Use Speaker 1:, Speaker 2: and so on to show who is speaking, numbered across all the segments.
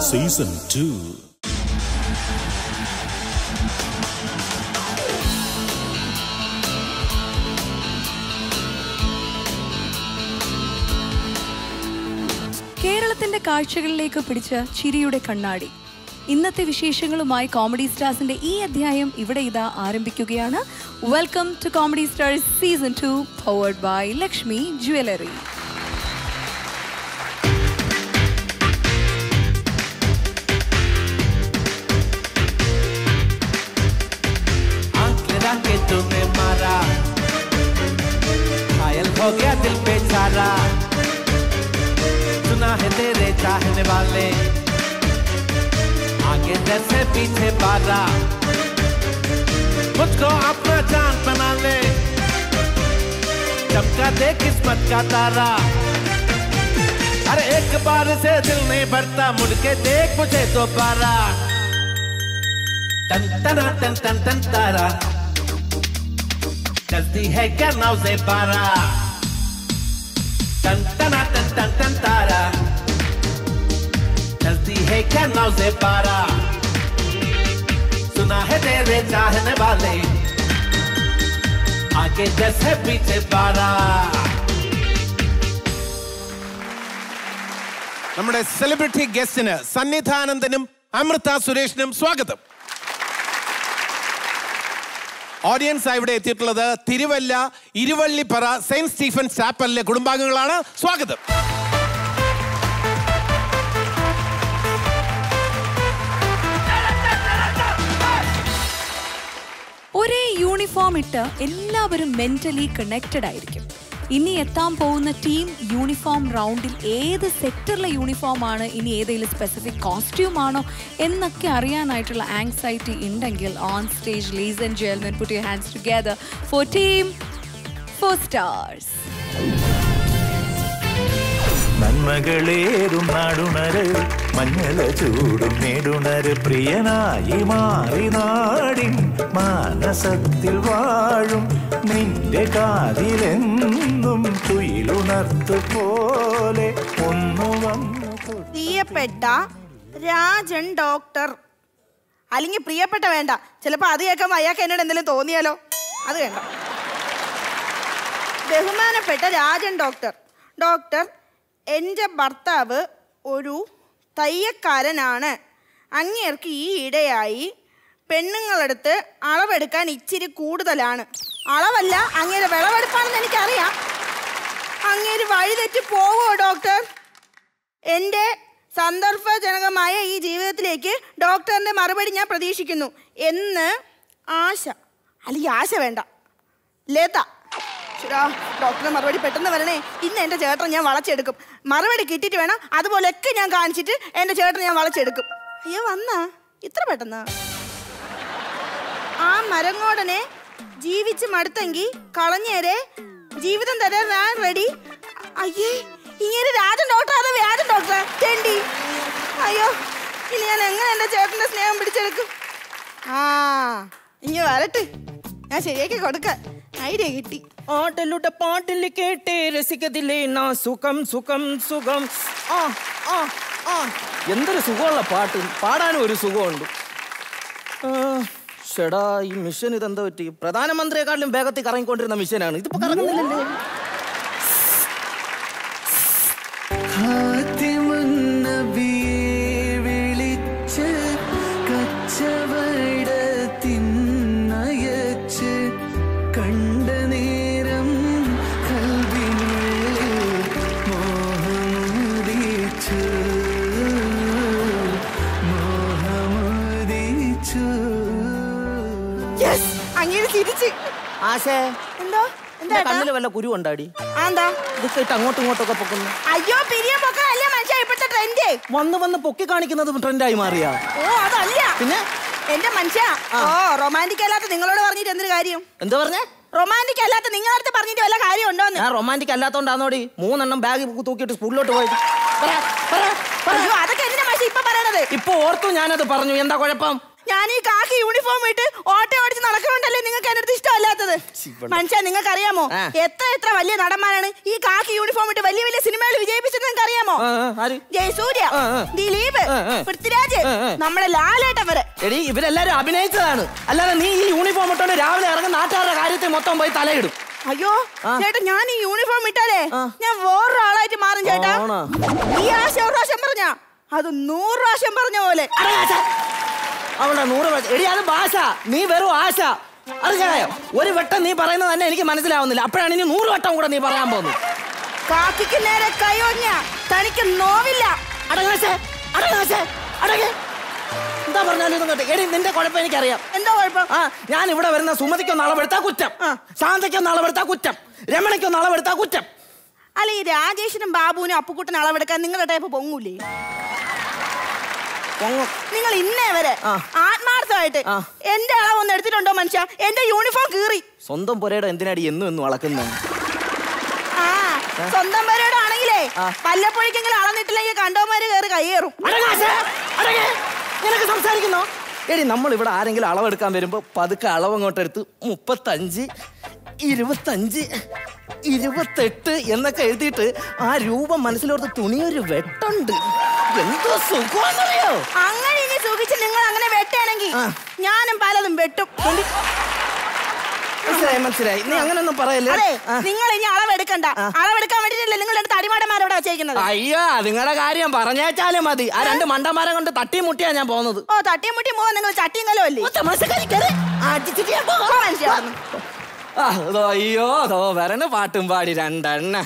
Speaker 1: Season two
Speaker 2: കേരളത്തിന്റെ കാഴ്ചകളിലേക്ക് പിടിച്ച ചിരിയുടെ കണ്ണാടി ഇന്നത്തെ വിശേഷങ്ങളുമായി കോമഡി സ്റ്റാർസിന്റെ ഈ അധ്യായം ഇവിടെ ഇതാ ആരംഭിക്കുകയാണ് welcome to comedy stars season two powered by Lakshmi jewellery
Speaker 3: आंख लगा के तूने मारा घायल हो गया दिल बेचारा सुना है तेरे चाहने वाले आगे जैसे पीछे बारा मुझको अपना जान बना ले चमका दे किस्मत का तारा अरे एक बार से दिल नहीं भरता मुड़ के देख मुझे दोबारा तन तना तन तन तन तारा चलती है क्या नाव से पारा तन तना तन तन तन तारा चलती है क्या नाव से पारा सुना है तेरे चाहने वाले आगे जैसे पीछे पारा
Speaker 4: നമ്മുടെ സെലിബ്രിറ്റി ഗസ്റ്റിന് സന്നിധാനന്ദനും അമൃത സുരേഷിനും സ്വാഗതം ഓഡിയൻസ് ഇവിടെ എത്തിയിട്ടുള്ളത് തിരുവല്ല ഇരുവള്ളിപ്പറ സെയിന്റ് സ്റ്റീഫൻ ചാപ്പലിലെ കുടുംബാംഗങ്ങളാണ് സ്വാഗതം
Speaker 2: ഒരേ യൂണിഫോം ഇട്ട് എല്ലാവരും മെന്റലി കണക്റ്റഡ് ആയിരിക്കും ഇനി എത്താൻ പോകുന്ന ടീം യൂണിഫോം റൗണ്ടിൽ ഏത് സെക്ടറിലെ യൂണിഫോം ആണ് ഇനി ഏതെങ്കിലും സ്പെസിഫിക് കോസ്റ്റ്യൂം ആണോ എന്നൊക്കെ അറിയാനായിട്ടുള്ള ആങ്സൈറ്റി ഉണ്ടെങ്കിൽ on stage ladies and gentlemen put you hands together for team four stars
Speaker 5: നന്മകളേറും നാടുണര് മഞ്ഞള ചൂടും നേടുണര് പ്രിയനായി മാറി നാടിൻ മാനസത്തിൽ വാഴും നിന്റെ കാതിലെന്നും തുയിലുണർത്തു പോലെ ഒന്നു വന്നു തൊ-
Speaker 6: പ്രിയപ്പെട്ട രാജൻ ഡോക്ടർ അല്ലെങ്കിൽ പ്രിയപ്പെട്ട വേണ്ട ചിലപ്പോൾ അത് കേൾക്കുമ്പോൾ അയാൾക്ക് എന്നോട് എന്തെങ്കിലും തോന്നിയാലോ അത് വേണ്ട ബഹുമാനപ്പെട്ട രാജൻ ഡോക്ടർ ഡോക്ടർ എൻ്റെ ഭർത്താവ് ഒരു തയ്യക്കാരനാണ് അങ്ങേർക്ക് ഈ ഇടയായി പെണ്ണുങ്ങളടുത്ത് അളവെടുക്കാൻ ഇച്ചിരി കൂടുതലാണ് അളവല്ല അങ്ങേരെ വിളവെടുപ്പാണെന്ന് എനിക്കറിയാം അങ്ങേര് വഴിതെറ്റി പോവോ ഡോക്ടർ എൻ്റെ സന്ദർഭജനകമായ ഈ ജീവിതത്തിലേക്ക് ഡോക്ടറിൻ്റെ മറുപടി ഞാൻ പ്രതീക്ഷിക്കുന്നു എന്ന് ആശ അല്ലെങ്കിൽ ആശ വേണ്ട ലേത്ത ശരാ ഡോക്ടറെ മറുപടി പെട്ടെന്ന് വരണേ ഇന്ന് എൻ്റെ ചേട്ടൻ ഞാൻ വളച്ചെടുക്കും മറുപടി കിട്ടിയിട്ട് വേണം അതുപോലെയൊക്കെ ഞാൻ കാണിച്ചിട്ട് എൻ്റെ ചേട്ടൻ ഞാൻ വളച്ചെടുക്കും അയ്യോ വന്നാ ഇത്ര പെട്ടെന്നാ ആ മരങ്ങോടനെ ജീവിച്ച് മടുത്തെങ്കിൽ കളഞ്ഞേരെ ജീവിതം തരാൻ ഞാൻ റെഡി അയ്യേ ഇങ്ങനെ രാജൻ ഡോക്ടർ അതോ വ്യാജൻ ഡോക്ടർ തെണ്ടി അയ്യോ ഇനി ഞാൻ എങ്ങനെ എൻ്റെ ചേട്ടൻ്റെ സ്നേഹം പിടിച്ചെടുക്കും ആ ഇനി വരട്ടെ ഞാൻ ശരിയാക്കി കൊടുക്കാം ഐഡിയ കിട്ടി
Speaker 7: ആട്ടലുടെ പാട്ടിൽ കേട്ട് രസിക്കതില്ലേ നാ സുഖം സുഖം സുഖം ആ ആ ആ എന്തൊരു സുഖമുള്ള പാട്ട് പാടാനും ഒരു സുഖമുണ്ട് ആ, ഷെടാ ഈ മിഷൻ ഇതെന്താ പറ്റി പ്രധാനമന്ത്രിയെക്കാട്ടിലും വേഗത്തിൽ കറങ്ങിക്കൊണ്ടിരുന്ന മിഷനാണ് ഇതിപ്പോ കറങ്ങുന്നില്ലല്ലേ
Speaker 5: വിളിച്ച് കച്ചവടത്തിന്നയച്ച് കണ്ട നേരം കൽവിനുള്ളിൽ മോഹമുദിച്ചു മോഹമുദിച്ചു
Speaker 6: യെസ് അങ്ങനെ തിരിച്ച്
Speaker 7: ആശേ
Speaker 6: എന്തോ എന്താ ഏട്ടാ?
Speaker 7: കണ്ണില് വല്ല കുരു ഉണ്ടാടി
Speaker 6: ആ, എന്താ
Speaker 7: ഇതൊക്കെ ഇട്ട് അങ്ങോട്ടും ഇങ്ങോട്ടൊക്കെ പൊക്കുന്നു
Speaker 6: അയ്യോ പിരിയാൻ പൊക്കല്ല മനുഷ്യ ഇപ്പോഴത്തെ ട്രെൻഡ്
Speaker 7: വന്ന് വന്ന് പൊക്കി കാണിക്കുന്നത് ട്രെൻഡായി മാറിയാ
Speaker 6: ഓ അതല്ല
Speaker 7: പിന്നെ
Speaker 6: എന്റെ മനുഷ്യ ഓ റൊമാൻറ്റിക് അല്ലാത്ത നിങ്ങളോട് പറഞ്ഞിട്ട് എന്തൊരു കാര്യം
Speaker 7: എന്താ പറഞ്ഞേ
Speaker 6: റൊമാൻറ്റിക് അല്ലാത്ത നിങ്ങളടുത്ത് പറഞ്ഞിട്ട് വല്ല കാര്യം ഉണ്ടോന്ന്
Speaker 7: ഞാൻ റൊമാൻറ്റിക് അല്ലാത്തോണ്ടാന്നോടി മൂന്നെണ്ണം ബാഗ് തൂക്കിയിട്ട് സ്കൂളിലോട്ട് പോയത് പറ, പറ, പറ.
Speaker 6: അയ്യോ അതൊക്കെ എന്തിനാ മാഷി ഇപ്പൊ പറയണത്
Speaker 7: ഇപ്പൊ ഓർത്തു ഞാനത് പറഞ്ഞു എന്താ കുഴപ്പം
Speaker 6: ഞാൻ ഈ കാക്കി യൂണിഫോം ഇട്ട് ഓട്ടോ ഓടിച്ച് നടക്കണോണ്ടല്ലേ നിങ്ങൾക്ക് എന്റെ അടുത്ത് ഇഷ്ടമല്ലാത്തത് മനുഷ്യ നിങ്ങൾക്ക് അറിയാമോ
Speaker 7: ആ.
Speaker 6: എത്ര എത്ര വലിയ നടന്മാരാണ് ഈ കാക്കി യൂണിഫോം ഇട്ട് വലിയ വലിയ സിനിമകൾ വിജയിപ്പിച്ചത് നിങ്ങൾക്ക് അറിയാമോ
Speaker 7: ആ, ആ, ആര്?
Speaker 6: ജയസൂര്യ
Speaker 7: ആ, ആ.
Speaker 6: ദിലീപ്
Speaker 7: ആ, ആ.
Speaker 6: പൃഥ്വിരാജ്
Speaker 7: ആ, ആ.
Speaker 6: നമ്മുടെ ലാലേട്ടൻ വരെ
Speaker 7: എടി ഇവരെല്ലാരും അഭിനയിച്ചതാണ് അല്ലാതെ നീ ഈ യൂണിഫോം ഇട്ടോണ്ട് രാവിലെ ഇറങ്ങുന്ന നാട്ടുകാരുടെ കാര്യത്തിൽ മൊത്തം പോയി തലയിടും
Speaker 6: അയ്യോ
Speaker 7: ആ.
Speaker 6: ചേട്ടാ ഞാൻ ഈ യൂണിഫോം ഇട്ടാലേ
Speaker 7: ആ.
Speaker 6: ഞാൻ വേറൊരാളായിട്ട് മാറും ചേട്ടാ
Speaker 7: ആണോ?
Speaker 6: ഈ ആശ ഒരു പ്രാവശ്യം പറഞ്ഞ അത് നൂറ് പ്രാവശ്യം പറഞ്ഞ പോലെ
Speaker 7: അവളുടെ നൂറ് വയസ്സ് എടി അത് ഭാഷ നീ വെറും ആശ അറിയായോ ഒരു വട്ടം നീ പറയുന്നത് തന്നെ എനിക്ക് മനസ്സിലാവുന്നില്ല അപ്പോഴാണ് ഇനി നൂറ് വട്ടം കൂടെ നീ പറയാൻ പോകുന്നത്
Speaker 6: കാക്കിക്ക് നേരെ കൈയൊഞ്ഞ തനിക്ക് നോവില്ല
Speaker 7: അടങ്ങാശേ അടങ്ങാശേ അടങ്ങേ എന്താ പറഞ്ഞാലും ഇതും കേട്ടോ എടി നിന്റെ കുഴപ്പം എനിക്കറിയാം
Speaker 6: എന്താ കുഴപ്പം
Speaker 7: ആ ഞാൻ ഇവിടെ വരുന്ന സുമതിക്കൊന്ന് അളവെടുത്താ കുറ്റം
Speaker 6: ആ.
Speaker 7: ശാന്തയ്ക്കൊന്ന് അളവെടുത്താ കുറ്റം രമണിക്കൊന്ന് അളവെടുത്താ കുറ്റം
Speaker 6: അല്ല ഈ രാജേഷിനും ബാബുവിനും അപ്പുക്കുട്ടനും അളവെടുക്കാൻ നിങ്ങളുടെ ടൈപ്പ് പൊങ്ങൂലേ
Speaker 7: പൊങ്ങും.
Speaker 6: നിങ്ങൾ ഇന്നേ വരെ
Speaker 7: ആ.
Speaker 6: ആത്മാർത്ഥമായിട്ട്
Speaker 7: ആ.
Speaker 6: എന്റെ അളവൊന്ന് എടുത്തിട്ടുണ്ടോ മനുഷ്യ എന്റെ യൂണിഫോം കീറി
Speaker 7: സ്വന്തം പുരയുടെ എന്തിനാടി എന്നും എന്നും അളക്കുന്നത്
Speaker 6: ആ സ്വന്തം പേരോട് ആണെങ്കിലേ
Speaker 7: ആ.
Speaker 6: വല്ലപ്പോഴേക്കെങ്കിലും അളന്നിട്ടില്ലെങ്കിൽ കണ്ടോമാര് കയറി കയ്യേറും
Speaker 7: അടങ്ങാശേ, അടങ്ങ്. നിനക്ക് സംസാരിക്കുന്നോ എടി നമ്മൾ ഇവിടെ ആരെങ്കിലും അളവെടുക്കാൻ വരുമ്പോ പതുക്കെ അളവ് അങ്ങോട്ട് എടുത്ത് മുപ്പത്തഞ്ച് ഇരുപത്തഞ്ച് ഇരുപത്തെട്ട് എന്നൊക്കെ എഴുതിയിട്ട് ആ രൂപം മനസ്സിലോർത്ത് തുണിയൊരു വെട്ടുണ്ട് എന്തോ സുഖമെന്നറിയോ
Speaker 6: അങ്ങനെ ഇനി സുഖിച്ച് നിങ്ങൾ അങ്ങനെ വെട്ടാണെങ്കിൽ
Speaker 7: ആ.
Speaker 6: ഞാനും പലതും വെട്ടും
Speaker 7: മനസ്സിലായി മനസ്സിലായി നീ അങ്ങനൊന്നും പറയല്ലേ
Speaker 6: അതെ
Speaker 7: ആ.
Speaker 6: നിങ്ങൾ ഇനി അളവെടുക്കണ്ട അളവെടുക്കാൻ വേണ്ടിട്ടല്ലേ നിങ്ങൾ രണ്ട് തടിമാടന്മാരോടെ വെച്ചേക്കുന്നത്
Speaker 7: അയ്യോ നിങ്ങളുടെ കാര്യം പറഞ്ഞേച്ചാലും മതി ആ രണ്ട് മണ്ടന്മാരെ കൊണ്ട് തട്ടി മുട്ടിയാ ഞാൻ പോകുന്നത്
Speaker 6: ഓ തട്ടിയും മുട്ടിയും പോവാൻ നിങ്ങൾ ചട്ടിയും കലോ അല്ലേ
Speaker 7: ഓ, തമാശക്കാരി കേറ്. അടിച്ചിട്ട് ഞാൻ പോകാം.
Speaker 6: പോ മനുഷ്യ അവിടുന്ന്.
Speaker 7: ആ, ദോ അയ്യോ അതോ വരണ പാട്ടും പാടി രണ്ടെണ്ണ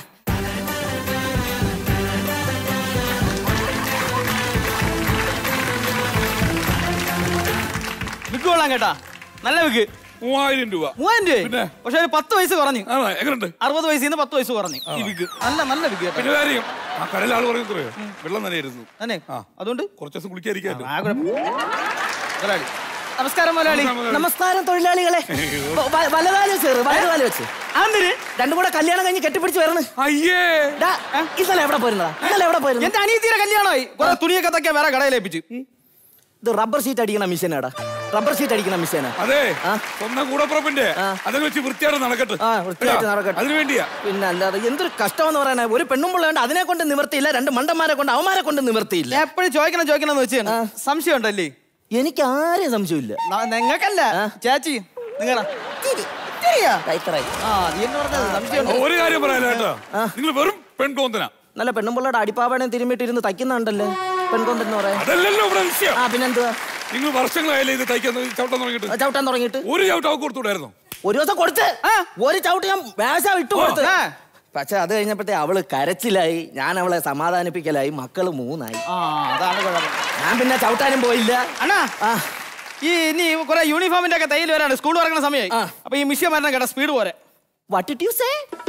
Speaker 1: വിക്ക് കൊള്ളാം കേട്ടാ നല്ല വിക്ക്
Speaker 8: മൂവായിരം രൂപ
Speaker 1: മൂവായിരം രൂപ
Speaker 8: പിന്നെ?
Speaker 1: പക്ഷെ ഒരു പത്ത് വയസ്സ് കുറഞ്ഞു
Speaker 8: ആണോ എങ്ങനെയുണ്ട്
Speaker 1: അറുപത് വയസ്സിൽ നിന്ന് പത്ത് വയസ്സ് കുറഞ്ഞു ഈ വിക്ക് നല്ല നല്ല വിക്ക് കേട്ടോ
Speaker 8: പിന്നെ കാര്യം ആ കടയിൽ ആൾ പറയുന്നത് അറിയോ? വെള്ളം നനയായിരുന്നു
Speaker 1: തന്നെ
Speaker 8: ആ.
Speaker 1: അതുകൊണ്ട്
Speaker 8: കുറച്ച് ദിവസം കുളിക്കാതിരിക്കാമല്ലോ
Speaker 1: ആ, കുഴപ്പം. മുതലാളി. നമസ്കാരം മുതലാളി
Speaker 8: നമസ്കാരം, മുതലാളി.
Speaker 7: നമസ്കാരം തൊഴിലാളികളെ വ- വ- വലതാലി ചേറ് വലതുകാലി വെച്ച്
Speaker 1: അതെന്തിന്
Speaker 7: രണ്ടും കൂടെ കല്യാണം കഴിഞ്ഞ് കെട്ടിപ്പിടിച്ച് വരണം
Speaker 8: അയ്യേ
Speaker 7: ഡാ, ഇന്നലെ എവിടെ പോയിരുന്നതാ ഇന്നലെ എവിടെ പോയിരുന്നു
Speaker 1: എന്റെ അനിയത്തിയുടെ കല്യാണമായി കുറെ തുണിയൊക്കെ തയ്ക്കാൻ വേറെ കടയിലേപ്പിച്ചു
Speaker 7: ഇത് റബ്ബർ ഷീറ്റ് അടിക്കണ മിഷനാടാ റബ്ബർ ഷീറ്റ് അടിക്കണ മിഷനാ
Speaker 8: അതെ
Speaker 7: ആ.
Speaker 8: സ്വന്തം കൂടപ്പുറപ്പിന്റെ
Speaker 7: ആ.
Speaker 8: അതൊക്കെ വെച്ച് വൃത്തിയായിട്ട് നടക്കട്ടെ
Speaker 7: ആ വൃത്തിയായിട്ട്
Speaker 8: കേട്ടോ?
Speaker 7: നടക്കട്ടെ
Speaker 8: അതിനു വേണ്ടിയാ
Speaker 7: പിന്നെ അല്ലാതെ എന്തൊരു കഷ്ടമെന്ന് പറയണേ ഒരു പെണ്ണും പിള്ളേണ്ട് അതിനെ കൊണ്ട് നിവർത്തിയില്ല രണ്ട് മണ്ടന്മാരെ കൊണ്ട് അവന്മാരെ കൊണ്ട് നിവർത്തിയില്ല
Speaker 1: എപ്പോഴും ചോദിക്കണം ചോദിക്കണം എന്ന് വെച്ചാണ് സംശയം ഉണ്ടല്ലേ
Speaker 7: എനിക്ക് ആരെയും സംശയമില്ല
Speaker 1: നിങ്ങൾക്കല്ല
Speaker 7: ആ.
Speaker 1: ചേച്ചി നിങ്ങളാ
Speaker 7: കൈത്തറായി
Speaker 1: ആ നീ എന്ന് പറഞ്ഞത് സംശയം
Speaker 8: ഒരു കാര്യം പറയാലോ കേട്ടോ നിങ്ങൾ വെറും പെൺകോന്തന
Speaker 7: നല്ല പെണ്ണുമ്പിള്ളയുടെ അടിപ്പാവണയും തിരുമ്മിട്ടിരുന്ന് തയ്ക്കുന്നുണ്ടല്ലോ പെൺകൊണ്ടെന്ന് പറയാം
Speaker 8: അതല്ലല്ലോ ഇവിടെ വിഷയം
Speaker 7: ആ പിന്നെന്തുവാ
Speaker 8: നിങ്ങൾ വർഷങ്ങളായാലും ഇത് തയ്ക്കാൻ തുടങ്ങി- ചവിട്ടാൻ തുടങ്ങിയിട്ട്
Speaker 7: ആ, ചവിട്ടാൻ തുടങ്ങിയിട്ട്
Speaker 8: ഒരു ചവിട്ട് അവർക്ക് കൊടുത്തുകൂടായിരുന്നു
Speaker 7: ഒരു ദിവസം കൊടുത്ത് ഒരു ചവിട്ട് ഞാൻ വേഷം ഇട്ടു കൊടുത്ത്
Speaker 1: ആ.
Speaker 7: പക്ഷെ അത് കഴിഞ്ഞപ്പോഴത്തെ അവള് കരച്ചിലായി ഞാൻ അവളെ സമാധാനിപ്പിക്കലായി മക്കള് മൂന്നായി
Speaker 1: ആ അതാണ് കുഴപ്പം
Speaker 7: ഞാൻ പിന്നെ ചവിട്ടാനും പോയില്ല
Speaker 1: അണ്ണാ
Speaker 7: ആ
Speaker 1: ഈ ഇനി കുറെ യൂണിഫോമിന്റെ ഒക്കെ തയ്യൽ വരാണ് സ്കൂൾ തുറക്കുന്ന സമയമായി
Speaker 7: ആ.
Speaker 1: അപ്പൊ ഈ മിഷ്യ മരണം കേട്ടോ സ്പീഡ് പോരെ
Speaker 7: വാട്ട് ഡിഡ് യു സേ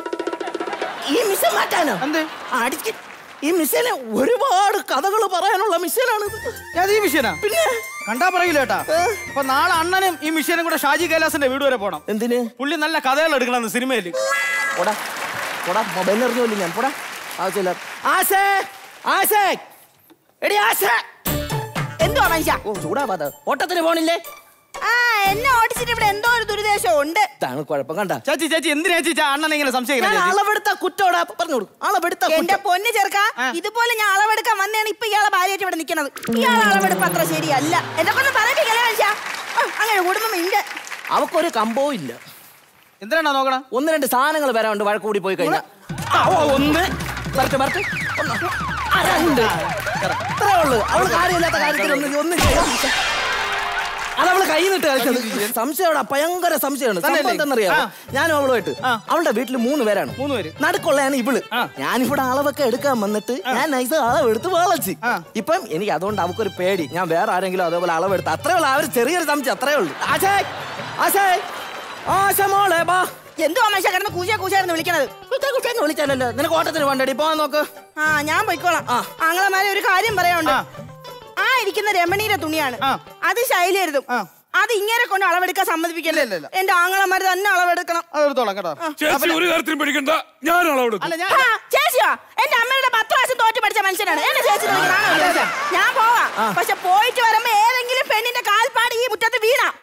Speaker 7: ഈ മിഷൻ മാറ്റാനോ
Speaker 1: എന്ത്?
Speaker 7: ആ, അടിക്ക്. ഈ മിഷന് ഒരുപാട് കഥകൾ പറയാനുള്ള മിഷനാണ്
Speaker 1: ഏത് ഈ മിഷ്യനാ
Speaker 7: പിന്നെ
Speaker 1: കണ്ടാ പറയൂല കേട്ടാ അപ്പൊ നാളെ അണ്ണനും ഈ മിഷ്യനും കൂടെ ഷാജി കൈലാസിന്റെ വീട് വരെ പോണം
Speaker 7: എന്തിന്
Speaker 1: പുള്ളി നല്ല കഥകൾ എടുക്കണമെന്ന് സിനിമയിൽ
Speaker 7: പോടാ പോടാ മൊബൈൽ എറിഞ്ഞോല്ലേ ഞാൻ പോടാ ആവശ്യമില്ല ആശേ ആശേ എടി ആശേ
Speaker 6: എന്തുവാ മനുഷ്യ
Speaker 7: ഓ ചൂടാവാതെ ഓട്ടത്തിന് പോണില്ലേ
Speaker 6: ആ എന്നെ ഓടിച്ചിട്ട് ഇവിടെ എന്തോ ഒരു ദുരുദ്ദേശം ഉണ്ട്
Speaker 7: ഇതാണ് കുഴപ്പം കണ്ട
Speaker 1: ചേച്ചി ചേച്ചി എന്തിനാ ചേച്ചി അണ്ണനെ ഇങ്ങനെ
Speaker 7: ഞാൻ
Speaker 1: സംശയിക്കുന്നത് ചേച്ചി?
Speaker 7: അളവെടുത്ത കുറ്റോടാ പറഞ്ഞോളൂ അളവെടുത്ത
Speaker 6: എന്റെ
Speaker 7: കുറ്റം
Speaker 6: പൊന്ന് ചെറുക്ക
Speaker 1: ആ.
Speaker 6: ഇതുപോലെ ഞാൻ അളവെടുക്കാൻ വന്നതാണ് ഇപ്പൊ ഇയാളെ ഭാര്യയായിട്ട് ഇവിടെ നിൽക്കുന്നത് ഇയാളെ അളവെടുപ്പ് അത്ര ശരിയല്ല എന്നെ കൊണ്ട് പറയിപ്പിക്കലേ മനുഷ്യ ആ, അങ്ങനെ കുടുംബം ഇല്ല
Speaker 7: അവക്കൊരു കമ്പോ ഇല്ല
Speaker 1: എന്തിനാ നോക്കണ
Speaker 7: ഒന്ന് രണ്ട് സാധനങ്ങൾ വരാനുണ്ട് വഴക്ക് കൂടി പോയി കഴിഞ്ഞാൽ ഒന്ന് വരട്ടെ വരട്ടെ ഒന്ന് ആ, രണ്ട് ഇത്രേ ഉള്ളു അവള് കാര്യമില്ലാത്ത കാര്യത്തിൽ ഒന്ന് ഒന്ന് ചെയ്യാം. അതവള് കൈ നിട്ട് കളിച്ചത് സംശയമാണ് ഭയങ്കര സംശയമാണ് സംഭവം
Speaker 1: തന്നെയല്ലേ?
Speaker 7: എന്തെന്നറിയാമോ
Speaker 1: ആ.
Speaker 7: ഞാനും അവളുമായിട്ട്
Speaker 1: ആ.
Speaker 7: അവളുടെ വീട്ടിൽ മൂന്ന് പേരാണ്
Speaker 1: മൂന്ന് പേര്.
Speaker 7: നടുക്കുള്ളതാണ് ഇവള്
Speaker 1: ആ.
Speaker 7: ഞാനിവിടെ അളവൊക്കെ എടുക്കാൻ വന്നിട്ട് ഞാൻ നൈസ് അളവെടുത്ത് വളച്ച്
Speaker 1: ആ.
Speaker 7: ഇപ്പം എനിക്ക് അതുകൊണ്ട് അവക്കൊരു പേടി ഞാൻ വേറെ ആരെങ്കിലും അതേപോലെ അളവെടുത്ത് അത്രേ ഉള്ളു ആ ഒരു ചെറിയൊരു സംശയം അത്രേ ഉള്ളു ആശേ ആശേ ആശ മോളെ ബാ
Speaker 6: എന്തുവാ മനുഷ്യ കിടന്ന് കൂശ കൂശായിരുന്നു വിളിക്കണത്
Speaker 7: കുറ്റ കുറ്റെന്ന് വിളിച്ചാലല്ലോ നിനക്ക് ഓട്ടത്തിന് വേണ്ടടി പോവാൻ നോക്ക്
Speaker 6: ആ ഞാൻ പോയിക്കോളാം
Speaker 7: ആ.
Speaker 6: ആങ്ങളമാരെ ഒരു കാര്യം പറയാനുണ്ട്
Speaker 1: ആ.
Speaker 6: ആ ഇരിക്കുന്ന രമണീയുടെ തുണിയാണ്
Speaker 1: ആ.
Speaker 6: അത് ശൈലിയരുതും
Speaker 1: ആ.
Speaker 6: അത് ഇങ്ങനെ കൊണ്ട് അളവെടുക്കാൻ
Speaker 1: ഇല്ല, ഇല്ല,
Speaker 6: സമ്മതിപ്പിക്കല്ലേ
Speaker 1: ഇല്ല.
Speaker 6: എന്റെ ആങ്ങളമാര് തന്നെ അളവെടുക്കണം
Speaker 1: അത് എടുത്തോളാം കേട്ടോ
Speaker 8: ചേച്ചി ഒരു കാര്യത്തിനും പേടിക്കണ്ട ഞാൻ അളവെടുക്കും
Speaker 1: അല്ല ഞാൻ
Speaker 6: ആ, ചേച്ചിയോ എന്റെ അമ്മയുടെ പത്ത് പ്രാവശ്യം തോറ്റു പഠിച്ച മനുഷ്യനാണ് എന്നെ ചേച്ചി വിളിക്കണതാണോ വിചാരിച്ചത്? ഞാൻ പോവാ പക്ഷെ പോയിട്ട് വരുമ്പോ ഏതെങ്കിലും പെണ്ണിന്റെ കാൽപ്പാട് ഈ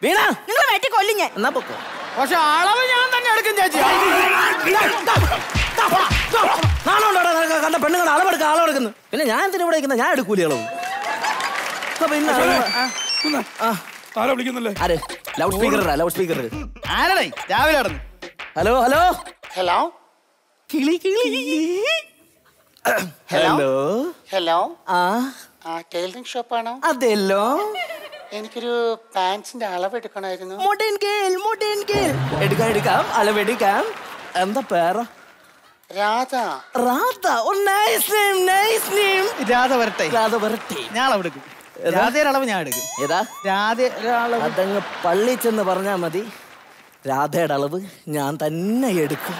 Speaker 7: വീണ
Speaker 6: നിങ്ങൾ വെട്ടി കൊല്ലും ഞാൻ
Speaker 7: എന്നാ പൊക്കോ
Speaker 1: പക്ഷെ അളവ് ഞാൻ തന്നെ എടുക്കും ചേച്ചി
Speaker 7: നാണോണ്ടോടാ നിനക്ക് കണ്ട പെണ്ണുങ്ങൾ അളവെടുക്ക അളവെടുക്കുന്നു പിന്നെ ഞാൻ എന്തിനാ ഇവിടെ ഇരിക്കുന്നത് ഞാൻ എടുക്കൂലി അളവ് ഇപ്പൊ പിന്നെ
Speaker 8: ഒന്ന്. ആരാ വിളിക്കുന്നല്ലേ
Speaker 7: ആര് ലൗഡ് സ്പീക്കർ ലൗഡ് സ്പീക്കർ
Speaker 1: ആരടേ രാവിലെ നടന്നു
Speaker 7: ഹലോ ഹലോ
Speaker 9: ഹലോ
Speaker 7: കിളി കിളി ഹലോ
Speaker 9: ഹലോ
Speaker 7: ആ
Speaker 9: ആ ടൈലറിംഗ് ഷോപ്പാണോ
Speaker 7: അതെല്ലോ
Speaker 9: എനിക്കൊരു പാൻസിന്റെ അളവ് എടുക്കണമായിരുന്നു
Speaker 7: മോഡേൺ ഗേൾ മോഡേൺ ഗേൾ എടുക്കാം എടുക്കാം അളവെടുക്കാം എന്താ പേര
Speaker 1: Radha
Speaker 7: Radha oh nice name nice name
Speaker 1: Radha വരട്ടെ
Speaker 7: രാധ വരട്ടെ
Speaker 1: ഞാൻ അളവെടുക്കും രാധയുടെ അളവ് ഞാൻ എടുക്കും
Speaker 7: ഏതാ
Speaker 1: രാധയുടെ അളവ്
Speaker 7: അതങ്ങ് പള്ളി ചെന്ന് പറഞ്ഞാ മതി രാധയുടെ അളവ് ഞാൻ തന്നെ എടുക്കും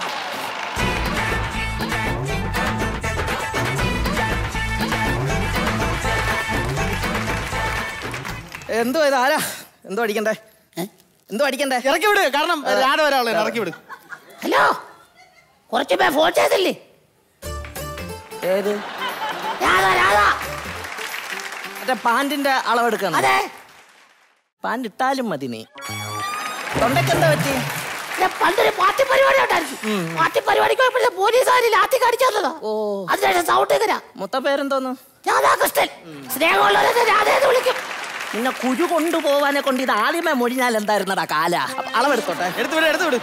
Speaker 7: എന്തോ ഇത് ആരാ എന്തോ അടിക്കണ്ടേ എന്തോ അടിക്കണ്ടേ
Speaker 1: ഇറക്കി വിട് കാരണം രാധ ഒരാളെ ഇറക്കി വിട്
Speaker 9: ഹലോ കുറച്ച് പേർ ഫോൺ ചെയ്തില്ലേ
Speaker 7: ഏത്
Speaker 9: രാധ രാധ
Speaker 7: മറ്റേ പാന്റിന്റെ അളവെടുക്കണം
Speaker 9: അതെ
Speaker 7: പാന്റ് ഇട്ടാലും മതി നീ തൊണ്ടയ്ക്ക് എന്താ പറ്റി
Speaker 9: ഞാൻ പണ്ടൊരു പാർട്ടി പരിപാടി ഉണ്ടായിരുന്നു പാർട്ടി പരിപാടിക്ക് പോയപ്പോഴത്തെ പോലീസുകാർ ലാത്തി കടിച്ചതാ
Speaker 7: ഓ
Speaker 9: അതിനുശേഷം സൗണ്ട് എങ്ങനെയാ
Speaker 7: മൊത്ത പേരെന്തോന്നു
Speaker 9: രാധാകൃഷ്ണൻ സ്നേഹമുള്ളവരെ രാധയെന്ന് വിളിക്കും
Speaker 7: നിന്നെ കുരു കൊണ്ടുപോവാനെ കൊണ്ട് ഇത് ആദ്യമേ മൊഴിഞ്ഞാൽ എന്തായിരുന്നടാ കാല അപ്പൊ അളവെടുത്തോട്ടെ
Speaker 1: എടുത്തു വിട് എടുത്തു വിട്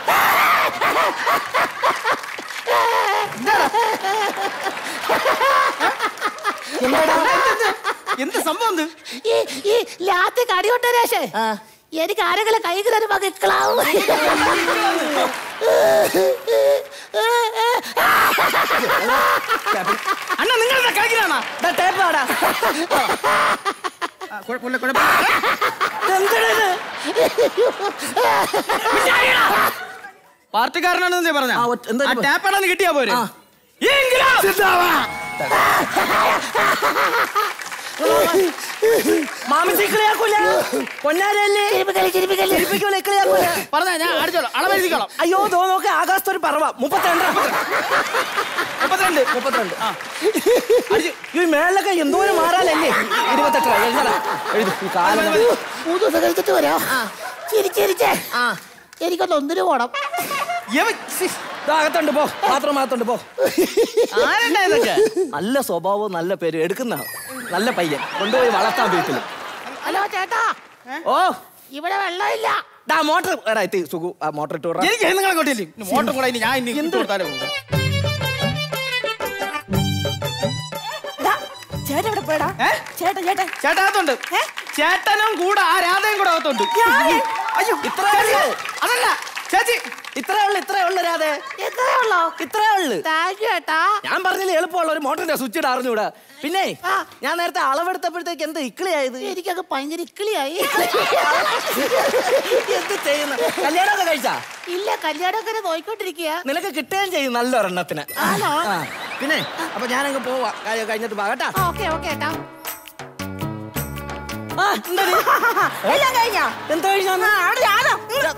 Speaker 1: എന്ത് സംഭവം എന്ത്
Speaker 9: ഈ ഈ ലാത്തി കടികൊണ്ട രേഷേ
Speaker 7: ആ.
Speaker 9: എനിക്ക് ആരെങ്കിലും കൈ തരുമ്പോ കിക്കളാവും
Speaker 1: അണ്ണ നിങ്ങളുടെ കളിക്കലാണോ
Speaker 7: ദാ ടേപ്പ് വാടാ.
Speaker 1: കുഴപ്പമില്ല കുഴപ്പമില്ല
Speaker 7: ഇതെന്തിനിത്?
Speaker 1: പാർട്ടിക്കാരനാണെന്ന് പറഞ്ഞ
Speaker 7: ആ, ഒറ്റ- എന്താ ഇപ്പൊ?
Speaker 1: ടാപ്പാണെന്ന് കിട്ടിയാ പോരെ
Speaker 7: ആ.
Speaker 1: എങ്കിലും
Speaker 7: മാമിച്ചി ഇക്കിളിയാക്കൂല. പൊന്നാരല്ലേ? ചിരിപ്പിക്കൂല, ഇക്കിളിയാക്കൂല.
Speaker 1: പറഞ്ഞ ഞാൻ അടിച്ചോളാം അളവെഴുതിക്കോളാം
Speaker 7: അയ്യോ ദോ നോക്ക് ആകാശത്ത് ഒരു പറവ മുപ്പത്തിരണ്ട്
Speaker 1: മുപ്പത്തിരണ്ട്
Speaker 7: മുപ്പത്തിരണ്ട് ഈ മേളിലൊക്കെ എന്തോരം മാറാനല്ലേ ഇരുപത്തെട്ട് എഴുതടാ എഴുതി ഈ കാലം
Speaker 9: മൂന്ന് ദിവസം കഴിച്ചിട്ട് വരാം ചിരിച്ചിരിച്ചേ
Speaker 7: ആ
Speaker 9: എനിക്കൊന്ന് ഒന്നിനു പോണം
Speaker 1: ഇവൻ, ശ്ശി,
Speaker 7: ദാ അകത്തുണ്ട് പോ മാത്രം അകത്തുണ്ട് പോ
Speaker 1: ആരെന്നാ ഇതൊക്കെ
Speaker 7: നല്ല സ്വഭാവവും നല്ല പേര് എടുക്കുന്ന നല്ല പയ്യൻ കൊണ്ടുപോയി വളർത്താൻ വീട്ടിൽ
Speaker 9: ഹലോ ചേട്ടാ
Speaker 7: ഓ
Speaker 9: ഇവിടെ വെള്ളമില്ല
Speaker 7: ഡാ മോട്ടർ എടാ എത്തി സുഖു ആ മോട്ടർ ഇട്ട് വിടറാ.
Speaker 1: എനിക്ക് നിങ്ങളെ കൊണ്ടില്ലേ മോട്ടർ കൂടെ ഇനി ഞാൻ ഇനി ഇട്ട് കൊടുത്താലേ പോകും
Speaker 6: ചേട്ടൻ ഇവിടെ പോയടാ
Speaker 1: ഏ?
Speaker 6: ചേട്ടൻ ചേട്ടൻ
Speaker 1: ചേട്ടാ അകത്തുണ്ട് ചേട്ടനും കൂടെ ആ രാധയും കൂടെ അകത്തുണ്ട് അയ്യോ
Speaker 7: ഇത്രേ ഉള്ളൂ
Speaker 1: അതല്ല ചേച്ചി
Speaker 7: ഇത്രേ ഉള്ളു ഇത്രേ ഉള്ളു രാധേ
Speaker 9: എത്രയേ ഉള്ളോ
Speaker 7: ഇത്രേ ഉള്ളു
Speaker 9: താങ്ക് യു ചേട്ടാ
Speaker 7: ഞാൻ പറഞ്ഞില്ലേ എളുപ്പമുള്ള ഒരു മോട്ടറിന്റെ സ്വിച്ച് ഇട്ട് അറിഞ്ഞൂടാ പിന്നെ
Speaker 9: ആ.
Speaker 7: ഞാൻ നേരത്തെ അളവെടുത്തപ്പോഴത്തേക്ക് എന്താ ഇക്കിളിയായത്
Speaker 9: എനിക്കൊക്കെ ഭയങ്കര ഇക്കിളിയായി
Speaker 7: എന്ത് ചെയ്യുന്ന കല്യാണമൊക്കെ കഴിച്ചാ
Speaker 9: ഇല്ല കല്യാണമൊക്കെ നോയിക്കൊണ്ടിരിക്കുക
Speaker 7: നിനക്ക് കിട്ടുകയും ചെയ്യും നല്ല ഒരെണ്ണത്തിന്
Speaker 9: ആണോ?
Speaker 7: ആ. പിന്നെ അപ്പൊ ഞാനങ്ങ് പോവാ കാര്യം കഴിഞ്ഞിട്ട് പോവാ കേട്ടാ
Speaker 9: ഓക്കെ ഓക്കെ ഏട്ടാ
Speaker 7: ആ, എന്താടി?
Speaker 6: എല്ലാം കഴിഞ്ഞാ
Speaker 7: എന്താ കഴിഞ്ഞാ
Speaker 6: ആ, അവിടെ ഞാനോ?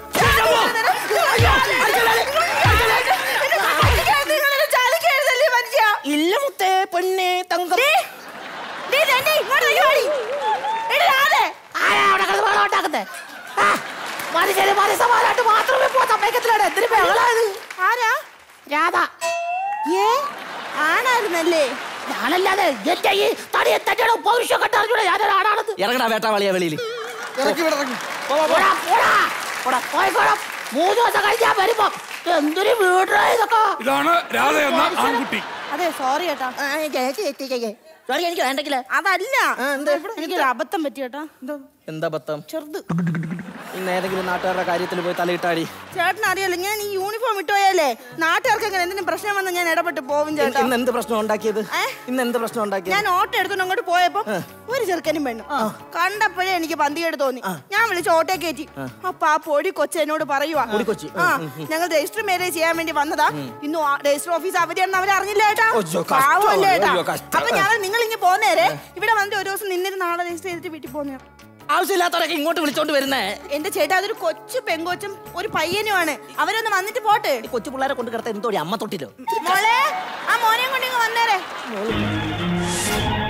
Speaker 6: നിങ്ങളൊരു ചതിക്കരുതല്ലേ മനുഷ്യ?
Speaker 7: ഇല്ല മുത്തേ പൊന്നെ തങ്കം
Speaker 6: ദേ, ദേ, ദേ, ഇങ്ങോട്ട് നോക്കി വാടി. എടി രാധേ,
Speaker 9: ആരാ അവിടെ കിടന്ന് വെള്ളം ഉണ്ടാക്കുന്നേ മനുഷ്യര് മനസ്സമാരായിട്ട് മാത്രമേ പോ സമ്മതിക്കത്തിലാണ് എന്തിനു ബഹളായത്
Speaker 6: ആരാ
Speaker 9: രാധ
Speaker 6: ഏ ആണായിരുന്നല്ലേ
Speaker 9: ഞാനല്ലാതെ എന്റെ ഈ തടിയെ തന്നെയാണ് പൗരുഷം കണ്ടറിഞ്ഞൂടെ ഞാനൊരാണാണെന്ന്
Speaker 7: ഇറങ്ങടാ വേട്ടാവളിയ വെളിയിൽ
Speaker 1: ഇറക്കി വിട് ഇറക്കി
Speaker 9: പോടാ, പോടാ, പോടാ, പോയിക്കോണം. മൂന്ന് ദിവസം കഴിഞ്ഞാ വരുമ്പോ എന്തൊരു വീടാ ഇതൊക്കെ
Speaker 8: ഇതാണ് രാധ എന്ന ആൺകുട്ടി
Speaker 6: അതെ സോറി ചേട്ടാ
Speaker 9: സോറി എനിക്ക് വേണ്ടെങ്കില്
Speaker 6: അതല്ല എനിക്കൊരു അബദ്ധം പറ്റി ചേട്ടാ എന്തോ
Speaker 7: എന്താ ബത്തം
Speaker 6: ചെറുത്
Speaker 7: ഇന്ന് ഏതെങ്കിലും നാട്ടുകാരുടെ കാര്യത്തിൽ പോയി തലയിട്ടാടി
Speaker 6: ചേട്ടൻ അറിയാലോ ഞാൻ ഈ യൂണിഫോം ഇട്ടുപോയാലേ നാട്ടുകാർക്ക് എങ്ങനെ എന്തെങ്കിലും പ്രശ്നം വന്നാൽ ഞാൻ ഇടപെട്ട് പോവും ചേട്ടാ
Speaker 7: ഇന്ന് എന്ത് പ്രശ്നം ഉണ്ടാക്കിയത്
Speaker 6: ഏ?
Speaker 7: ഇന്ന് എന്ത് പ്രശ്നം ഉണ്ടാക്കിയത്
Speaker 6: ഞാൻ ഓട്ടോ എടുത്തോണ്ട് അങ്ങോട്ട് പോയപ്പോ ഒരു ചെറുക്കനും പെണ്ണും കണ്ടപ്പോഴേ എനിക്ക് പന്തികേട് തോന്നി ഞാൻ വിളിച്ച് ഓട്ടോ കയറ്റി അപ്പൊ ആ പൊടി കൊച്ചു എന്നോട് പറയുവാ
Speaker 7: പൊടിക്കൊച്ചി.
Speaker 6: ആ ഞങ്ങൾ രജിസ്റ്റർ മാരേജ് ചെയ്യാൻ വേണ്ടി വന്നതാ ഇന്ന് രജിസ്റ്റർ ഓഫീസ് അവധിയാണെന്ന് അവർ അറിഞ്ഞില്ല ചേട്ടാ
Speaker 7: ഒയ്യോ, കഷ്ടം.
Speaker 6: പാവമല്ലേ ചേട്ടാ
Speaker 7: അയ്യോ, കഷ്ടം.
Speaker 6: അപ്പൊ ഞാൻ നിങ്ങൾ ഇനി പോന്നേരെ ഇവിടെ വന്നിട്ട് ഒരു ദിവസം നിന്നിട്ട് നാളെ രജിസ്റ്റർ ചെയ്തിട്ട് വീട്ടിൽ പോന്നേ
Speaker 7: ആവശ്യമില്ലാത്തവരൊക്കെ ഇങ്ങോട്ട് വിളിച്ചോണ്ട് വരുന്നേ
Speaker 6: എന്റെ ചേട്ടാ അതൊരു കൊച്ചു പെങ്കൊച്ചും ഒരു പയ്യനുമാണ് അവരൊന്ന് വന്നിട്ട് പോട്ടെ
Speaker 7: ഈ കൊച്ചു പിള്ളേരെ കൊണ്ട് കിടത്ത എന്തോടി അമ്മ തൊട്ടിലോ
Speaker 6: മോളെ ആ മോനെയും കൊണ്ട് ഇങ്ങ് വന്നേരെ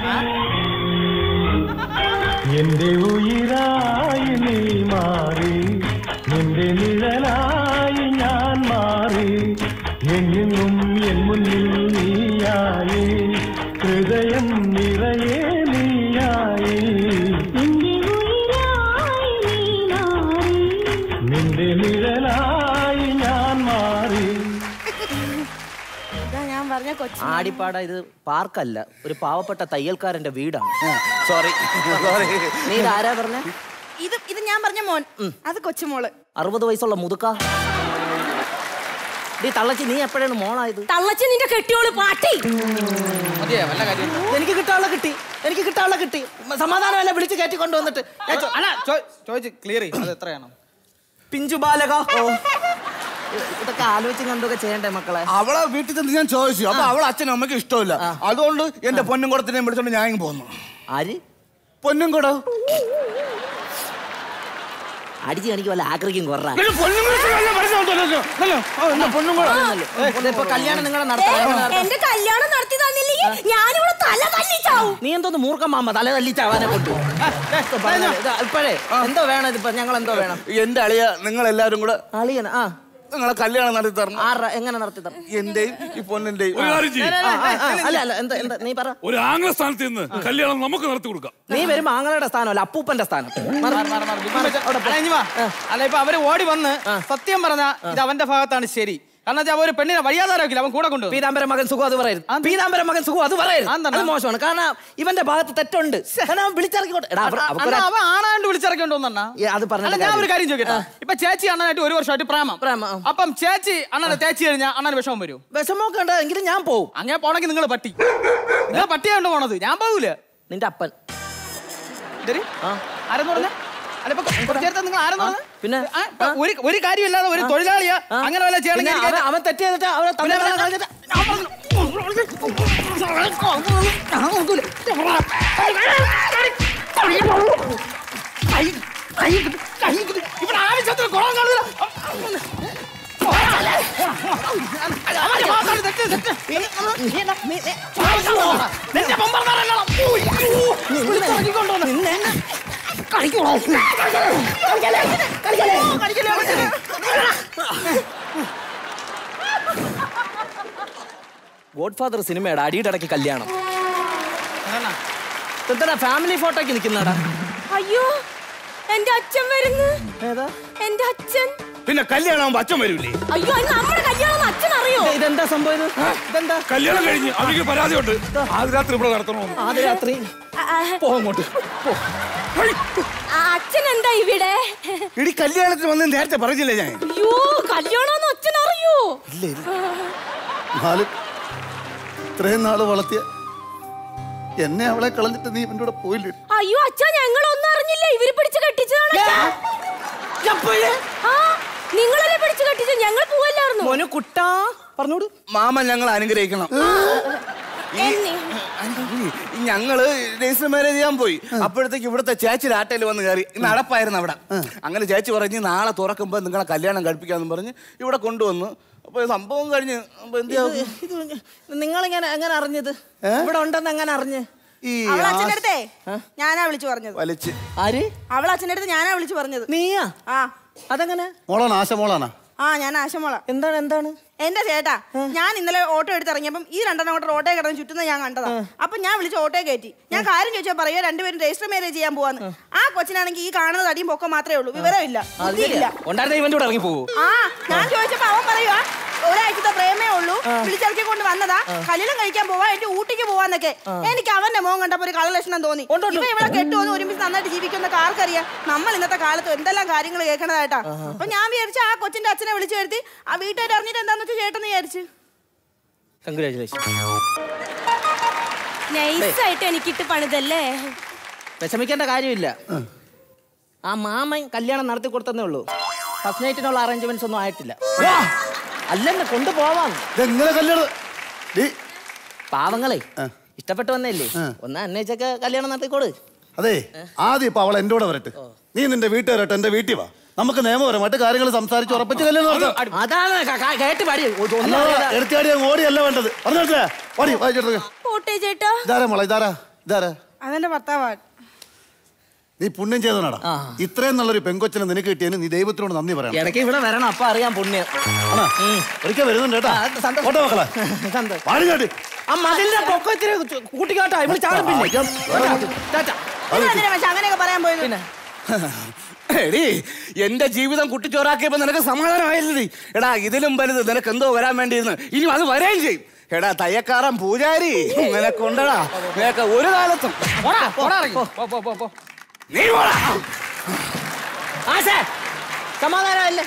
Speaker 5: എന്റെ ഉയിരായി നീ മാറി നിഴലായി ഞാൻ മാറി എങ്ങെങ്ങും എൻ മുന്നിൽ നീയായി ഹൃദയം നിറയെ നീയായി നിന്റെ നിഴലായി ഞാൻ മാറി
Speaker 6: ഇതാ ഞാൻ പറഞ്ഞ കൊച്ചി
Speaker 7: ആടിപ്പാട ഇത് പാർക്കല്ല ഒരു പാവപ്പെട്ട തയ്യൽക്കാരന്റെ വീടാണ് സോറി നീ ഇത് ആരാ പറഞ്ഞ
Speaker 6: ഇത് ഇത് ഞാൻ പറഞ്ഞ മോൻ അത് കൊച്ചുമോള്
Speaker 7: അറുപത് വയസ്സുള്ള മുതുക്ക നീ തള്ളച്ചി നീ എപ്പോഴാണ് മോളായത്
Speaker 2: തള്ളച്ചി നിന്റെ കെട്ടിയോള് പാട്ടി
Speaker 1: മതിയോ വല്ല കാര്യം
Speaker 7: എനിക്ക് കിട്ടാനുള്ള കിട്ടി എനിക്ക് കിട്ടാനുള്ള കിട്ടി സമാധാനമല്ല വിളിച്ച് കയറ്റി കൊണ്ടുവന്നിട്ട് ഞാൻ ചോ-
Speaker 1: അല്ല ചോ- ചോദിച്ച് ക്ലിയർ ചെയ്യും അത് എത്രയാണ്
Speaker 7: പിഞ്ചു ബാലക ഇതൊക്കെ ആലോചിച്ചും കണ്ടൊക്കെ ചെയ്യണ്ടേ മക്കളെ
Speaker 10: അവളെ വീട്ടിൽ ചെന്ന് ഞാൻ ചോദിച്ചു അപ്പൊ അവളെ അച്ഛനും അമ്മയ്ക്ക് ഇഷ്ടമില്ല അതുകൊണ്ട് എന്റെ പൊന്നും കുടത്തിനെ വിളിച്ചോണ്ട് ഞാൻ ഇങ്ങ് പോന്നു
Speaker 7: ആര്
Speaker 10: പൊന്നും കുടം
Speaker 7: അടിച്ച് എനിക്ക് വല്ല ആഗ്രഹിക്കും കുറ
Speaker 10: പൊന്നും കുടം
Speaker 7: ഇപ്പൊ കല്യാണം നിങ്ങളെ നടത്താം
Speaker 2: എന്റെ കല്യാണം നടത്തി തന്നില്ലെങ്കിൽ ഞാനിവിടെ തല തല്ലിച്ചാവും
Speaker 7: നീ എന്തോന്ന് മൂർഖം മാമ തല തല്ലിച്ചാവാനെ കൊണ്ടു ഇപ്പോഴേ എന്തോ വേണം ഇതിപ്പോ ഞങ്ങൾ എന്തോ വേണം
Speaker 10: എന്റെ അളിയ നിങ്ങൾ എല്ലാരും കൂടെ
Speaker 7: അളിയന ആ
Speaker 10: നിങ്ങളെ കല്യാണം നടത്തി തരണം
Speaker 7: ആറ എങ്ങനെ നടത്തി തരണം
Speaker 10: എന്റെയും ഈ പൊന്നിന്റെയും
Speaker 8: ഒരു കാര്യം ചെയ്യ്.
Speaker 7: ആ, ആ, ആ, അല്ല അല്ല എന്താ എന്താ നീ പറ
Speaker 8: ഒരു ആംഗ്ല സ്ഥാനത്ത് നിന്ന് കല്യാണം നമുക്ക് നടത്തി കൊടുക്കാം
Speaker 7: നീ വരുമ്പോ ആങ്ങളുടെ സ്ഥാനമല്ല അപ്പൂപ്പന്റെ സ്ഥാനം മാറ്. അവിടെ പോ.
Speaker 1: അല്ല ഇഞ്ഞി വാ. അല്ല ഇപ്പൊ അവര് ഓടി വന്ന് സത്യം പറഞ്ഞ ഇത് അവന്റെ ഭാഗത്താണ് ശരി കാരണം വെച്ചാൽ ഒരു പെണ്ണിനെ വഴിയാതാരാക്കില്ല അവൻ കൂടെ കൊണ്ടുപോകും
Speaker 7: പീതാംബര മകൻ സുഖം അത് പറയരുത് പീതാംബര മകൻ സുഖം അത് പറയരുത്
Speaker 1: അതെന്താണ്?
Speaker 7: അത് മോശമാണ് കാരണം ഇവന്റെ ഭാഗത്ത് തെറ്റുണ്ട് കാരണം അവൻ വിളിച്ചിറക്കിക്കോട്ടെ എടാ, അവർ- അവക്കൊരു
Speaker 1: അണ്ണാ, അവൻ ആണാണ്ട് വിളിച്ചിറക്കൊണ്ടോന്നാ
Speaker 7: ഏ, അത് പറഞ്ഞിട്ട്
Speaker 1: അല്ല ഞാൻ ഒരു
Speaker 7: കാര്യമില്ല.
Speaker 1: കാര്യം ചോദിക്കട്ടെ ഇപ്പൊ ചേച്ചി അണ്ണനായിട്ട് ഒരു വർഷമായിട്ട് പ്രേമം
Speaker 7: പ്രേമം, ആ.
Speaker 1: അപ്പം ചേച്ചി അണ്ണനെ തേച്ച് കഴിഞ്ഞാൽ അണ്ണന് വിഷമം വരും
Speaker 7: വിഷമമൊക്കെ ഉണ്ട് എങ്കിലും ഞാൻ പോവും
Speaker 1: അങ്ങനെ പോണെങ്കിൽ നിങ്ങൾ പട്ടി നിങ്ങൾ പട്ടിയാണ്ട് പോണത് ഞാൻ പോകൂല
Speaker 7: നിന്റെ അപ്പൻ
Speaker 1: ഇതൊരു
Speaker 7: ആ
Speaker 1: ആരെന്ന് പറഞ്ഞ അല്ല ഇപ്പൊ കുറച്ച് നേരത്തെ നിങ്ങൾ ആരെന്ന് പറഞ്ഞ
Speaker 7: പിന്നെ?
Speaker 1: ഒരു ഒരു കാര്യമില്ലാതെ ഒരു തൊഴിലാളിയാ അങ്ങനെ വല്ല
Speaker 7: പിന്നെ
Speaker 1: ചെയ്യണമെങ്കിൽ
Speaker 7: അവൻ-
Speaker 1: എനിക്ക്
Speaker 7: അവൻ തെറ്റ് ചെയ്തിട്ട് അവനെ തമ്മിൽ
Speaker 1: പിന്നെ
Speaker 7: കളഞ്ഞിട്ട്
Speaker 1: ഞാൻ പറഞ്ഞു. ഇവിടെ ആവശ്യത്തിന് കുളം കാണൂല. അവന്റെ ഭാഗത്താണ് തെറ്റ്, തെറ്റ്. നിന്റെ മെമ്പർമാരല്ലോ. ഊയ്, ഊ, വിളിച്ചിറക്കിക്കൊണ്ടുവന്ന്. കളിക്കണോ? കളിക്കല്ലേ? കളിക്കല്ലേ? കളിക്കല്ലേ?
Speaker 7: ഗോഡ് ഫാദർ സിനിമയുടെ അടിയുടെ ഇടയ്ക്ക് കല്യാണം എന്താ ഫാമിലി ഫോട്ടോക്ക് നിൽക്കുന്നടാ
Speaker 2: അയ്യോ എന്റെ അച്ഛൻ വരുന്നു
Speaker 7: ഏതാ
Speaker 2: എന്റെ അച്ഛൻ
Speaker 10: പിന്നെ കല്യാണം ആവുമ്പോ അച്ഛൻ വരൂലേ
Speaker 2: അയ്യോ അത് നമ്മുടെ കല്യാണം അച്ഛൻ അറിയോ
Speaker 7: ഇത് ഇതെന്താ സംഭവം ഇത് ഇതെന്താ
Speaker 8: കല്യാണം കഴിഞ്ഞ് അവർക്ക് പരാതിയുണ്ട് ആദ്യ രാത്രി ഇവിടെ നടത്തണമെന്ന്
Speaker 7: ആദ്യ രാത്രി
Speaker 2: ആ, ആ,
Speaker 7: പോ അങ്ങോട്ട് പോ
Speaker 2: ആ, അച്ഛൻ എന്താ ഇവിടെ
Speaker 10: ഇടി കല്യാണത്തിന് വന്ന് നേരത്തെ പറഞ്ഞില്ലേ ഞാൻ
Speaker 2: അയ്യോ കല്യാണം അച്ഛൻ അറിയോ
Speaker 10: നാല് ഇത്രയും നാള് വളർത്തിയ എന്നെ അവളെ കളഞ്ഞിട്ട് നീ എന്റെ കൂടെ പോയില്ലേ
Speaker 2: അയ്യോ അച്ഛാ ഞങ്ങളൊന്നും അറിഞ്ഞില്ല ഇവര് പിടിച്ച് കെട്ടിച്ചതാണ് അച്ഛാ. ആ നിങ്ങളല്ലേ പിടിച്ച് കെട്ടിച്ചത് ഞങ്ങൾ പോവല്ലായിരുന്നു
Speaker 7: മോനു കുട്ടാ പറഞ്ഞോട്
Speaker 10: മാമ ഞങ്ങൾ അനുഗ്രഹിക്കണം
Speaker 2: എന്നെ.
Speaker 10: ഈ ഞങ്ങള് രജിസ്റ്റർ മാരേജ് ചെയ്യാൻ പോയി അപ്പോഴത്തേക്ക് ഇവിടുത്തെ ചേച്ചി ആട്ടയിൽ വന്ന് കയറി ഇന്ന് അടപ്പായിരുന്നു അവിടെ അങ്ങനെ ചേച്ചി പറഞ്ഞ് നാളെ തുറക്കുമ്പോ നിങ്ങളെ കല്യാണം കഴിപ്പിക്കാന്ന് പറഞ്ഞ് ഇവിടെ കൊണ്ടുവന്നു അപ്പൊ ഈ സംഭവം കഴിഞ്ഞ് അപ്പൊ എന്ത് ചെയ്യും?
Speaker 7: ഇത് നിങ്ങളിങ്ങനെ എങ്ങനെ അറിഞ്ഞത് ഇവിടെ ഉണ്ടെന്ന് എങ്ങനെ അറിഞ്ഞ്
Speaker 10: ഈ
Speaker 6: അവൾ അച്ഛൻ്റെ
Speaker 10: ആ-
Speaker 6: അടുത്തേ ഞാനാ വിളിച്ചു പറഞ്ഞത്
Speaker 10: വലിച്ച്
Speaker 7: ആര്
Speaker 6: അവൾ അച്ഛൻ്റെ അടുത്ത് ഞാനാ വിളിച്ചു പറഞ്ഞത്
Speaker 7: നീയാ
Speaker 6: ആ
Speaker 7: അതെങ്ങനെ
Speaker 10: മോളാണ് ആശ മോളാണ്
Speaker 6: ആ ഞാൻ ആശമോള
Speaker 7: എന്താണ് എന്താണ്
Speaker 6: എന്റെ ചേട്ടാ ഞാൻ ഇന്നലെ ഓട്ടോ എടുത്ത് ഇറങ്ങിയപ്പം ഈ രണ്ടെണ്ണം കൂടെ ഓട്ടോ കിടന്ന് ചുറ്റുന്ന ഞാൻ കണ്ടതാ അപ്പൊ ഞാൻ വിളിച്ച് ഓട്ടോ കയറ്റി ഞാൻ കാര്യം ചോദിച്ചാൽ പറയുക രണ്ടുപേരും രജിസ്റ്റർ മാരേജ് ചെയ്യാൻ പോവാന്ന് ആ കൊച്ചിനാണെങ്കിൽ ഈ കാണുന്നത് അടിയും പൊക്കം മാത്രമേ ഉള്ളൂ വിവരമില്ല
Speaker 7: അത്
Speaker 6: ബുദ്ധിയില്ല
Speaker 7: ശരിയാ. ഉണ്ടായിരുന്ന ഇവന്റെ കൂടെ ഇറങ്ങി പോവോ
Speaker 6: ആ ഞാൻ ചോദിച്ചപ്പോ അവൻ പറയുവാ ഒരാഴ്ചത്തെ പ്രേമേ ഉള്ളൂ വിളിച്ചിറക്കി കൊണ്ട് വന്നതാ കല്യാണം കഴിക്കാൻ പോവാ എന്റെ ഊട്ടിക്ക് പോവാന്നൊക്കെ എനിക്ക് അവന്റെ മോൻ കണ്ടപ്പോ ഒരു കളലക്ഷണം തോന്നി ഇവ ഇവിടെ കെട്ടുവന്ന് ഒരുമിച്ച് നന്നായിട്ട് ജീവിക്കുന്ന ആർക്കറിയാം നമ്മൾ ഇന്നത്തെ കാലത്ത് എന്തെല്ലാം കാര്യങ്ങൾ കേൾക്കണതായിട്ടാ അപ്പൊ ഞാൻ വിചാരിച്ചു ആ കൊച്ചിന്റെ അച്ഛനെ വിളിച്ചു വരുത്തി ആ വീട്ടുകാർ അറിഞ്ഞിട്ട് എന്താന്ന് വെച്ചാൽ ചേട്ടെന്ന് വിചാരിച്ചു
Speaker 7: കൺഗ്രാചുലേഷൻ
Speaker 2: നൈസായിട്ട് എനിക്കിട്ട് പണിതല്ലേ
Speaker 7: വിഷമിക്കേണ്ട കാര്യമില്ല ആ മാമൻ കല്യാണം നടത്തി കൊടുത്തതേ ഉള്ളൂ ഫസ്റ്റ് നൈറ്റിനുള്ള അറേഞ്ച്മെന്റ്സ് ഒന്നും ആയിട്ടില്ല അല്ലെന്നെ കൊണ്ടുപോവാം
Speaker 10: ഇതെങ്ങനെ കല്യാണം ഡീ,
Speaker 7: പാവങ്ങളെ ഇഷ്ടപ്പെട്ടു വന്നല്ലേ ഒന്ന് അന്വേഷിച്ചൊക്കെ കല്യാണം നടത്തിക്കോട്
Speaker 10: അതെ ആദ്യം ഇപ്പൊ അവൾ എന്റെ കൂടെ വരട്ടെ നീ നിന്റെ വീട്ടുകാരട്ടെ എന്റെ വീട്ടിൽ വാ നമുക്ക് നിയമപരമായിട്ട് കാര്യങ്ങൾ സംസാരിച്ച് ഉറപ്പിച്ച് കല്യാണം നടത്താം
Speaker 7: അതാണ് ക- ക- കേട്ട് പാടി ഒന്നും
Speaker 10: അല്ലാതെ
Speaker 7: അറിയാതെ.
Speaker 10: എടുത്തിയാടി അങ്ങ് ഓടിയല്ല വേണ്ടത് പറഞ്ഞു ഓടി വായിച്ചെടുക്ക
Speaker 2: പോട്ടെ ചേട്ടാ
Speaker 10: ഇതാരാ മോളെ ഇതാരാ ഇതാരാ
Speaker 6: അതെന്റെ ഭർത്താവാ
Speaker 11: നീ പുണ്യം ചെയ്തനാടാ ഇത്രയും നല്ലൊരു പെങ്കൊച്ചിനെ നിനക്ക് കിട്ടിയതിന് നീ ദൈവത്തിനോട് നന്ദി പറയാം
Speaker 7: ഇടയ്ക്ക് ഇവിടെ വരണം അപ്പൊ അറിയാം പുണ്യം
Speaker 11: ഒരിക്കൽ വരുന്നുണ്ട് കേട്ടാ ഓട്ടോ മക്കളെ പാടി കേട്ട്
Speaker 7: ആ മതിലിന്റെ പൊക്കത്തിന് കൂട്ടിക്കാട്ടാ ഇവിടെ ചാടും പിന്നെ ടാറ്റ.
Speaker 6: നിങ്ങളെന്തിനാ പക്ഷെ അങ്ങനെയൊക്കെ പറയാൻ പോയത്
Speaker 7: പിന്നെ
Speaker 10: എടീ എന്റെ ജീവിതം കുട്ടിച്ചോറാക്കിയപ്പോ നിനക്ക് സമാധാനമായില്ലേ എടാ ഇതിലും വലുത് നിനക്ക് എന്തോ വരാൻ വേണ്ടിയിരുന്ന് ഇനി അത് വരെയും ചെയ്യും എടാ തയ്യക്കാരൻ പൂജാരി നിനക്കുണ്ടടാ നിനക്ക് ഒരു കാലത്തും
Speaker 1: പോടാ, പോടാ ഇറങ്ങി. പോ, പോ, പോ, പോ.
Speaker 10: നീ പോടാ
Speaker 7: ആശേ സമാധാനമല്ലേ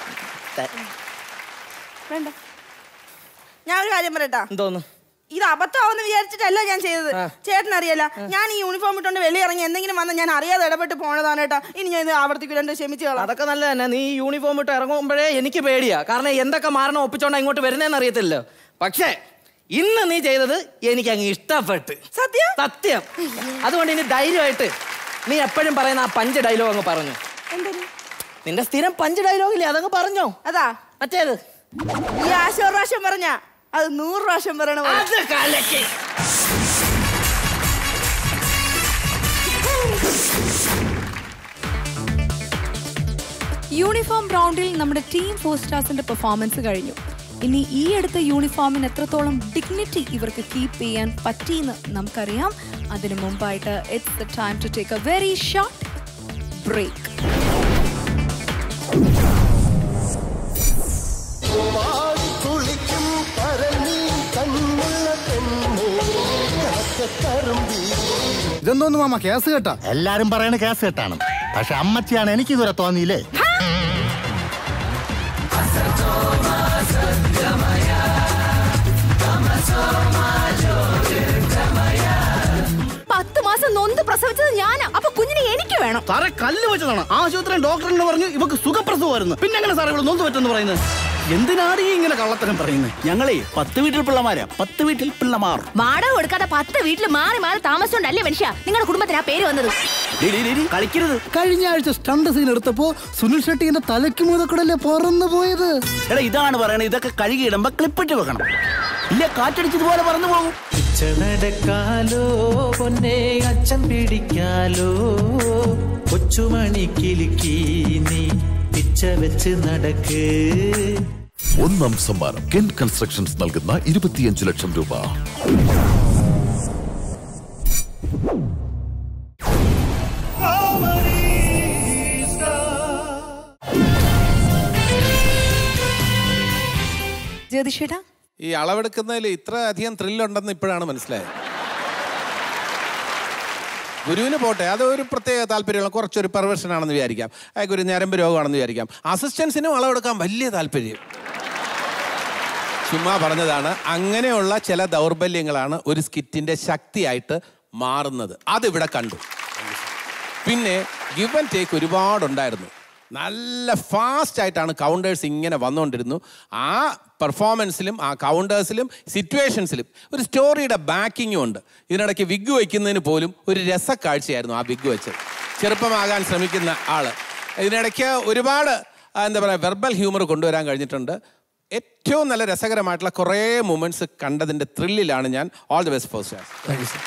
Speaker 6: വേണ്ട ഞാൻ ഒരു കാര്യം പറയട്ടാ
Speaker 7: എന്തോന്നു
Speaker 6: ഇത് അബദ്ധമാവെന്ന് വിചാരിച്ചിട്ടല്ല ഞാൻ ചെയ്തത് ചേട്ടൻ അറിയല്ല ഞാൻ ഈ യൂണിഫോം ഇട്ടുകൊണ്ട് വെളി ഇറങ്ങി എന്തെങ്കിലും വന്ന് ഞാൻ അറിയാതെ ഇടപെട്ട് പോണതാണ് കേട്ടാ ഇനി ഞാൻ ഇത് ആവർത്തിക്കും രണ്ട് ക്ഷമിച്ചു കളാം
Speaker 7: അതൊക്കെ നല്ല തന്നെ നീ യൂണിഫോം ഇട്ട് ഇറങ്ങുമ്പോഴേ എനിക്ക് പേടിയാ കാരണം എന്തൊക്കെ മാറണം ഒപ്പിച്ചോണ്ടാ ഇങ്ങോട്ട് വരുന്നതെന്ന് അറിയത്തില്ലല്ലോ പക്ഷേ ഇന്ന് നീ ചെയ്തത് എനിക്ക് അങ്ങ് ഇഷ്ടപ്പെട്ട്
Speaker 6: സത്യം
Speaker 7: സത്യം അതുകൊണ്ട് ഇനി ധൈര്യമായിട്ട് നീ എപ്പോഴും പറയുന്ന ആ പഞ്ച് ഡയലോഗ് അങ്ങ് പറഞ്ഞു
Speaker 6: എന്തൊരു
Speaker 7: നിന്റെ സ്ഥിരം പഞ്ച് ഡയലോഗില്ലേ അതങ്ങ് പറഞ്ഞോ
Speaker 6: അതാ
Speaker 7: മറ്റേത്
Speaker 6: ഈ ആശ ഒരു പ്രാവശ്യം പറഞ്ഞ അത് നൂറ് പ്രാവശ്യം പറയണ പോലെ.
Speaker 7: അത് കലക്കി
Speaker 2: യൂണിഫോം റൗണ്ടിൽ നമ്മുടെ ടീം ഫോർ സ്റ്റാർസിന്റെ പെർഫോമൻസ് കഴിഞ്ഞു ഇനി ഈ അടുത്ത യൂണിഫോമിന് എത്രത്തോളം ഡിഗ്നിറ്റി ഇവർക്ക് കീപ്പ് ചെയ്യാൻ പറ്റിയെന്ന് നമുക്കറിയാം അതിനു മുമ്പായിട്ട് it's the time to take a very short break
Speaker 11: ഇതെന്തോന്ന് മാമ കേസ് കേട്ടാ
Speaker 12: എല്ലാരും പറയണ കേസ് കെട്ടാണ് പക്ഷെ അമ്മച്ചിയാണ് എനിക്ക് ഇതുവരെ തോന്നിയില്ലേ
Speaker 9: പത്ത് മാസം നൊന്ത് പ്രസവിച്ചത് ഞാനാ അപ്പൊ കുഞ്ഞിനെ എനിക്ക് വേണം
Speaker 11: സാറേ കല്ല് വെച്ചതാണ് ആശുപത്രി ഡോക്ടറിന് പറഞ്ഞു ഇവക്ക് സുഖപ്രസവമായിരുന്നു പിന്നെ എങ്ങനെ സാറേ ഇവിടെ നൊന്ത് പറ്റെന്ന് പറയുന്നത് എന്തിനാണ് ഈ ഇങ്ങനെ കള്ളത്തരം പറയുന്നത് ഞങ്ങളേ പത്ത് വീട്ടിൽ പിള്ളമാരാ പത്ത് വീട്ടിൽ പിള്ളമാർ
Speaker 9: വാടക കൊടുക്കാതെ പത്ത് വീട്ടിൽ മാറി മാറി താമസിച്ചോണ്ടല്ലേ മനുഷ്യ നിങ്ങളുടെ കുടുംബത്തിന് ആ പേര് വന്നത്
Speaker 11: ഡി, ഡി, ഡി, ഡി, കളിക്കരുത് കഴിഞ്ഞ ആഴ്ച സ്റ്റണ്ട് സീൻ എടുത്തപ്പോ സുനിൽ ഷെട്ടി എന്റെ തലയ്ക്ക് മൂതക്കൂടല്ലേ പറന്നു പോയത് എടാ ഇതാണ് പറയണത് ഇതൊക്കെ കഴുകിയിടുമ്പോ ക്ലിപ്പിട്ട് വെക്കണം ഇല്ല കാറ്റടിച്ചതുപോലെ പറന്നു പോകും
Speaker 5: നടക്കാലോ പൊന്നെ അച്ഛൻ പിടിക്കാലോ കൊച്ചുമണി കിലുക്കി നീ പിച്ച വെച്ച് നടക്ക്
Speaker 13: ഒന്നാം സമ്മാനം കെൻ കൺസ്ട്രക്ഷൻസ് നൽകുന്ന ഇരുപത്തിയഞ്ച് ലക്ഷം രൂപ
Speaker 2: ജ്യോതിഷേട്ടാ
Speaker 4: ഈ അളവെടുക്കുന്നതിൽ ഇത്ര അധികം ത്രില്ലുണ്ടെന്ന് ഇപ്പോഴാണ് മനസ്സിലായത് ഗുരുവിന് പോട്ടെ അത് ഒരു പ്രത്യേക താല്പര്യമുള്ള കുറച്ചൊരു പെർവേഷൻ ആണെന്ന് വിചാരിക്കാം അയാൾക്ക് ഒരു ഞരമ്പ് രോഗമാണെന്ന് വിചാരിക്കാം അസിസ്റ്റൻസിനും അളവെടുക്കാൻ വലിയ താല്പര്യം ചുമ്മാ പറഞ്ഞതാണ് അങ്ങനെയുള്ള ചില ദൗർബല്യങ്ങളാണ് ഒരു സ്കിറ്റിന്റെ ശക്തിയായിട്ട് മാറുന്നത് അതിവിടെ കണ്ടു പിന്നെ ഗിവ് ആൻഡ് ടേക്ക് ഒരുപാടുണ്ടായിരുന്നു നല്ല ഫാസ്റ്റ് ആയിട്ടാണ് കൗണ്ടേഴ്സ് ഇങ്ങനെ വന്നുകൊണ്ടിരുന്നു ആ പെർഫോമൻസിലും ആ കൗണ്ടേഴ്സിലും സിറ്റുവേഷൻസിലും ഒരു സ്റ്റോറിയുടെ ബാക്കിങ്ങും ഉണ്ട് ഇതിനിടയ്ക്ക് വിഗ് വയ്ക്കുന്നതിന് പോലും ഒരു രസക്കാഴ്ചയായിരുന്നു ആ വിഗ് വെച്ചത് ചെറുപ്പമാകാൻ ശ്രമിക്കുന്ന ആള് ഇതിനിടയ്ക്ക് ഒരുപാട് ആ, എന്താ പറയുക വെർബൽ ഹ്യൂമർ കൊണ്ടുവരാൻ കഴിഞ്ഞിട്ടുണ്ട് ഏറ്റവും നല്ല രസകരമായിട്ടുള്ള കുറേ മൊമെന്റ്സ് കണ്ടതിൻ്റെ ത്രില്ലിലാണ് ഞാൻ all the best for stars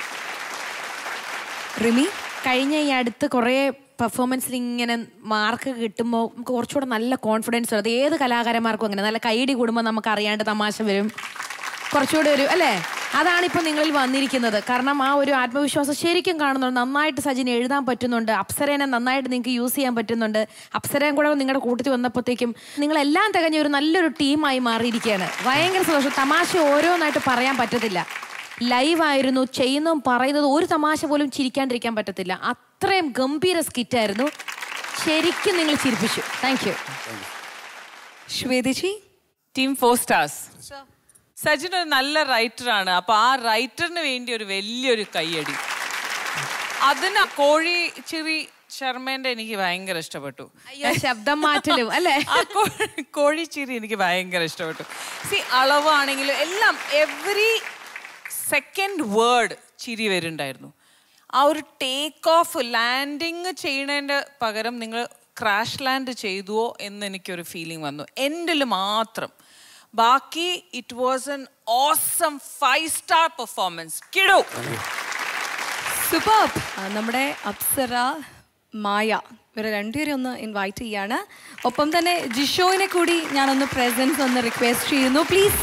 Speaker 2: Rimi
Speaker 14: കഴിഞ്ഞ ഈ അടുത്ത് കുറേ പെർഫോമൻസിൽ ഇങ്ങനെ മാർക്ക് കിട്ടുമ്പോൾ നമുക്ക് കുറച്ചുകൂടെ നല്ല കോൺഫിഡൻസ് വരും അത് ഏത് കലാകാരന്മാർക്കും അങ്ങനെ നല്ല കൈയടി കൂടുമ്പോൾ നമുക്ക് അറിയാണ്ട് തമാശ വരും കുറച്ചുകൂടെ ഒരു അല്ലേ അതാണ് ഇപ്പൊ നിങ്ങളിൽ വന്നിരിക്കുന്നത് കാരണം ആ ഒരു ആത്മവിശ്വാസം ശരിക്കും കാണുന്നുണ്ട് നന്നായിട്ട് സജിന് എഴുതാൻ പറ്റുന്നുണ്ട് അപ്സരേനെ നന്നായിട്ട് നിങ്ങൾക്ക് യൂസ് ചെയ്യാൻ പറ്റുന്നുണ്ട് അപ്സരയും കൂടെ നിങ്ങളുടെ കൂട്ടത്തിൽ വന്നപ്പോഴത്തേക്കും നിങ്ങളെല്ലാം തികഞ്ഞ ഒരു നല്ലൊരു ടീമായി മാറിയിരിക്കുകയാണ് ഭയങ്കര സന്തോഷം തമാശ ഓരോന്നായിട്ട് പറയാൻ പറ്റത്തില്ല ലൈവ് ആയിരുന്നു ചെയ്യുന്നതും പറയുന്നതും ഒരു തമാശ പോലും ചിരിക്കാണ്ടിരിക്കാൻ പറ്റത്തില്ല അത്രയും ഗംഭീര സ്കിറ്റായിരുന്നു ശരിക്കും നിങ്ങൾ ചിരിപ്പിച്ചു thank you
Speaker 2: Shwethaji
Speaker 15: team four stars Sajin ഒരു നല്ല റൈറ്ററാണ് അപ്പൊ ആ റൈറ്ററിന് വേണ്ടി ഒരു വലിയൊരു കയ്യടി അതിന് കോഴി ചിറി ശർമ്മേന്റെ എനിക്ക് ഭയങ്കര ഇഷ്ടപ്പെട്ടു
Speaker 14: അയ്യോ ശബ്ദം മാറ്റലും അല്ലേ
Speaker 15: ആ കോ- കോഴി ചിരി എനിക്ക് ഭയങ്കര ഇഷ്ടപ്പെട്ടു സി അളവാണെങ്കിലും എല്ലാം എവറി സെക്കൻഡ് വേർഡ് ചിരി വരുന്നുണ്ടായിരുന്നു ആ ഒരു ടേക്ക് ഓഫ് ലാൻഡിങ് ചെയ്യണതിൻ്റെ പകരം നിങ്ങൾ ക്രാഷ് ലാൻഡ് ചെയ്തുവോ എന്ന് എനിക്കൊരു ഫീലിംഗ് വന്നു എൻഡിൽ മാത്രം ബാക്കി it was an awesome five star performance കിടു
Speaker 2: സൂപ്പർ നമ്മുടെ അപ്സര മായ ഇവരെ രണ്ടുപേരും ഒന്ന് ഇൻവൈറ്റ് ചെയ്യാണ് ഒപ്പം തന്നെ ജിഷോയിനെ കൂടി ഞാനൊന്ന് പ്രസൻസ് ഒന്ന് റിക്വസ്റ്റ് ചെയ്യുന്നു പ്ലീസ്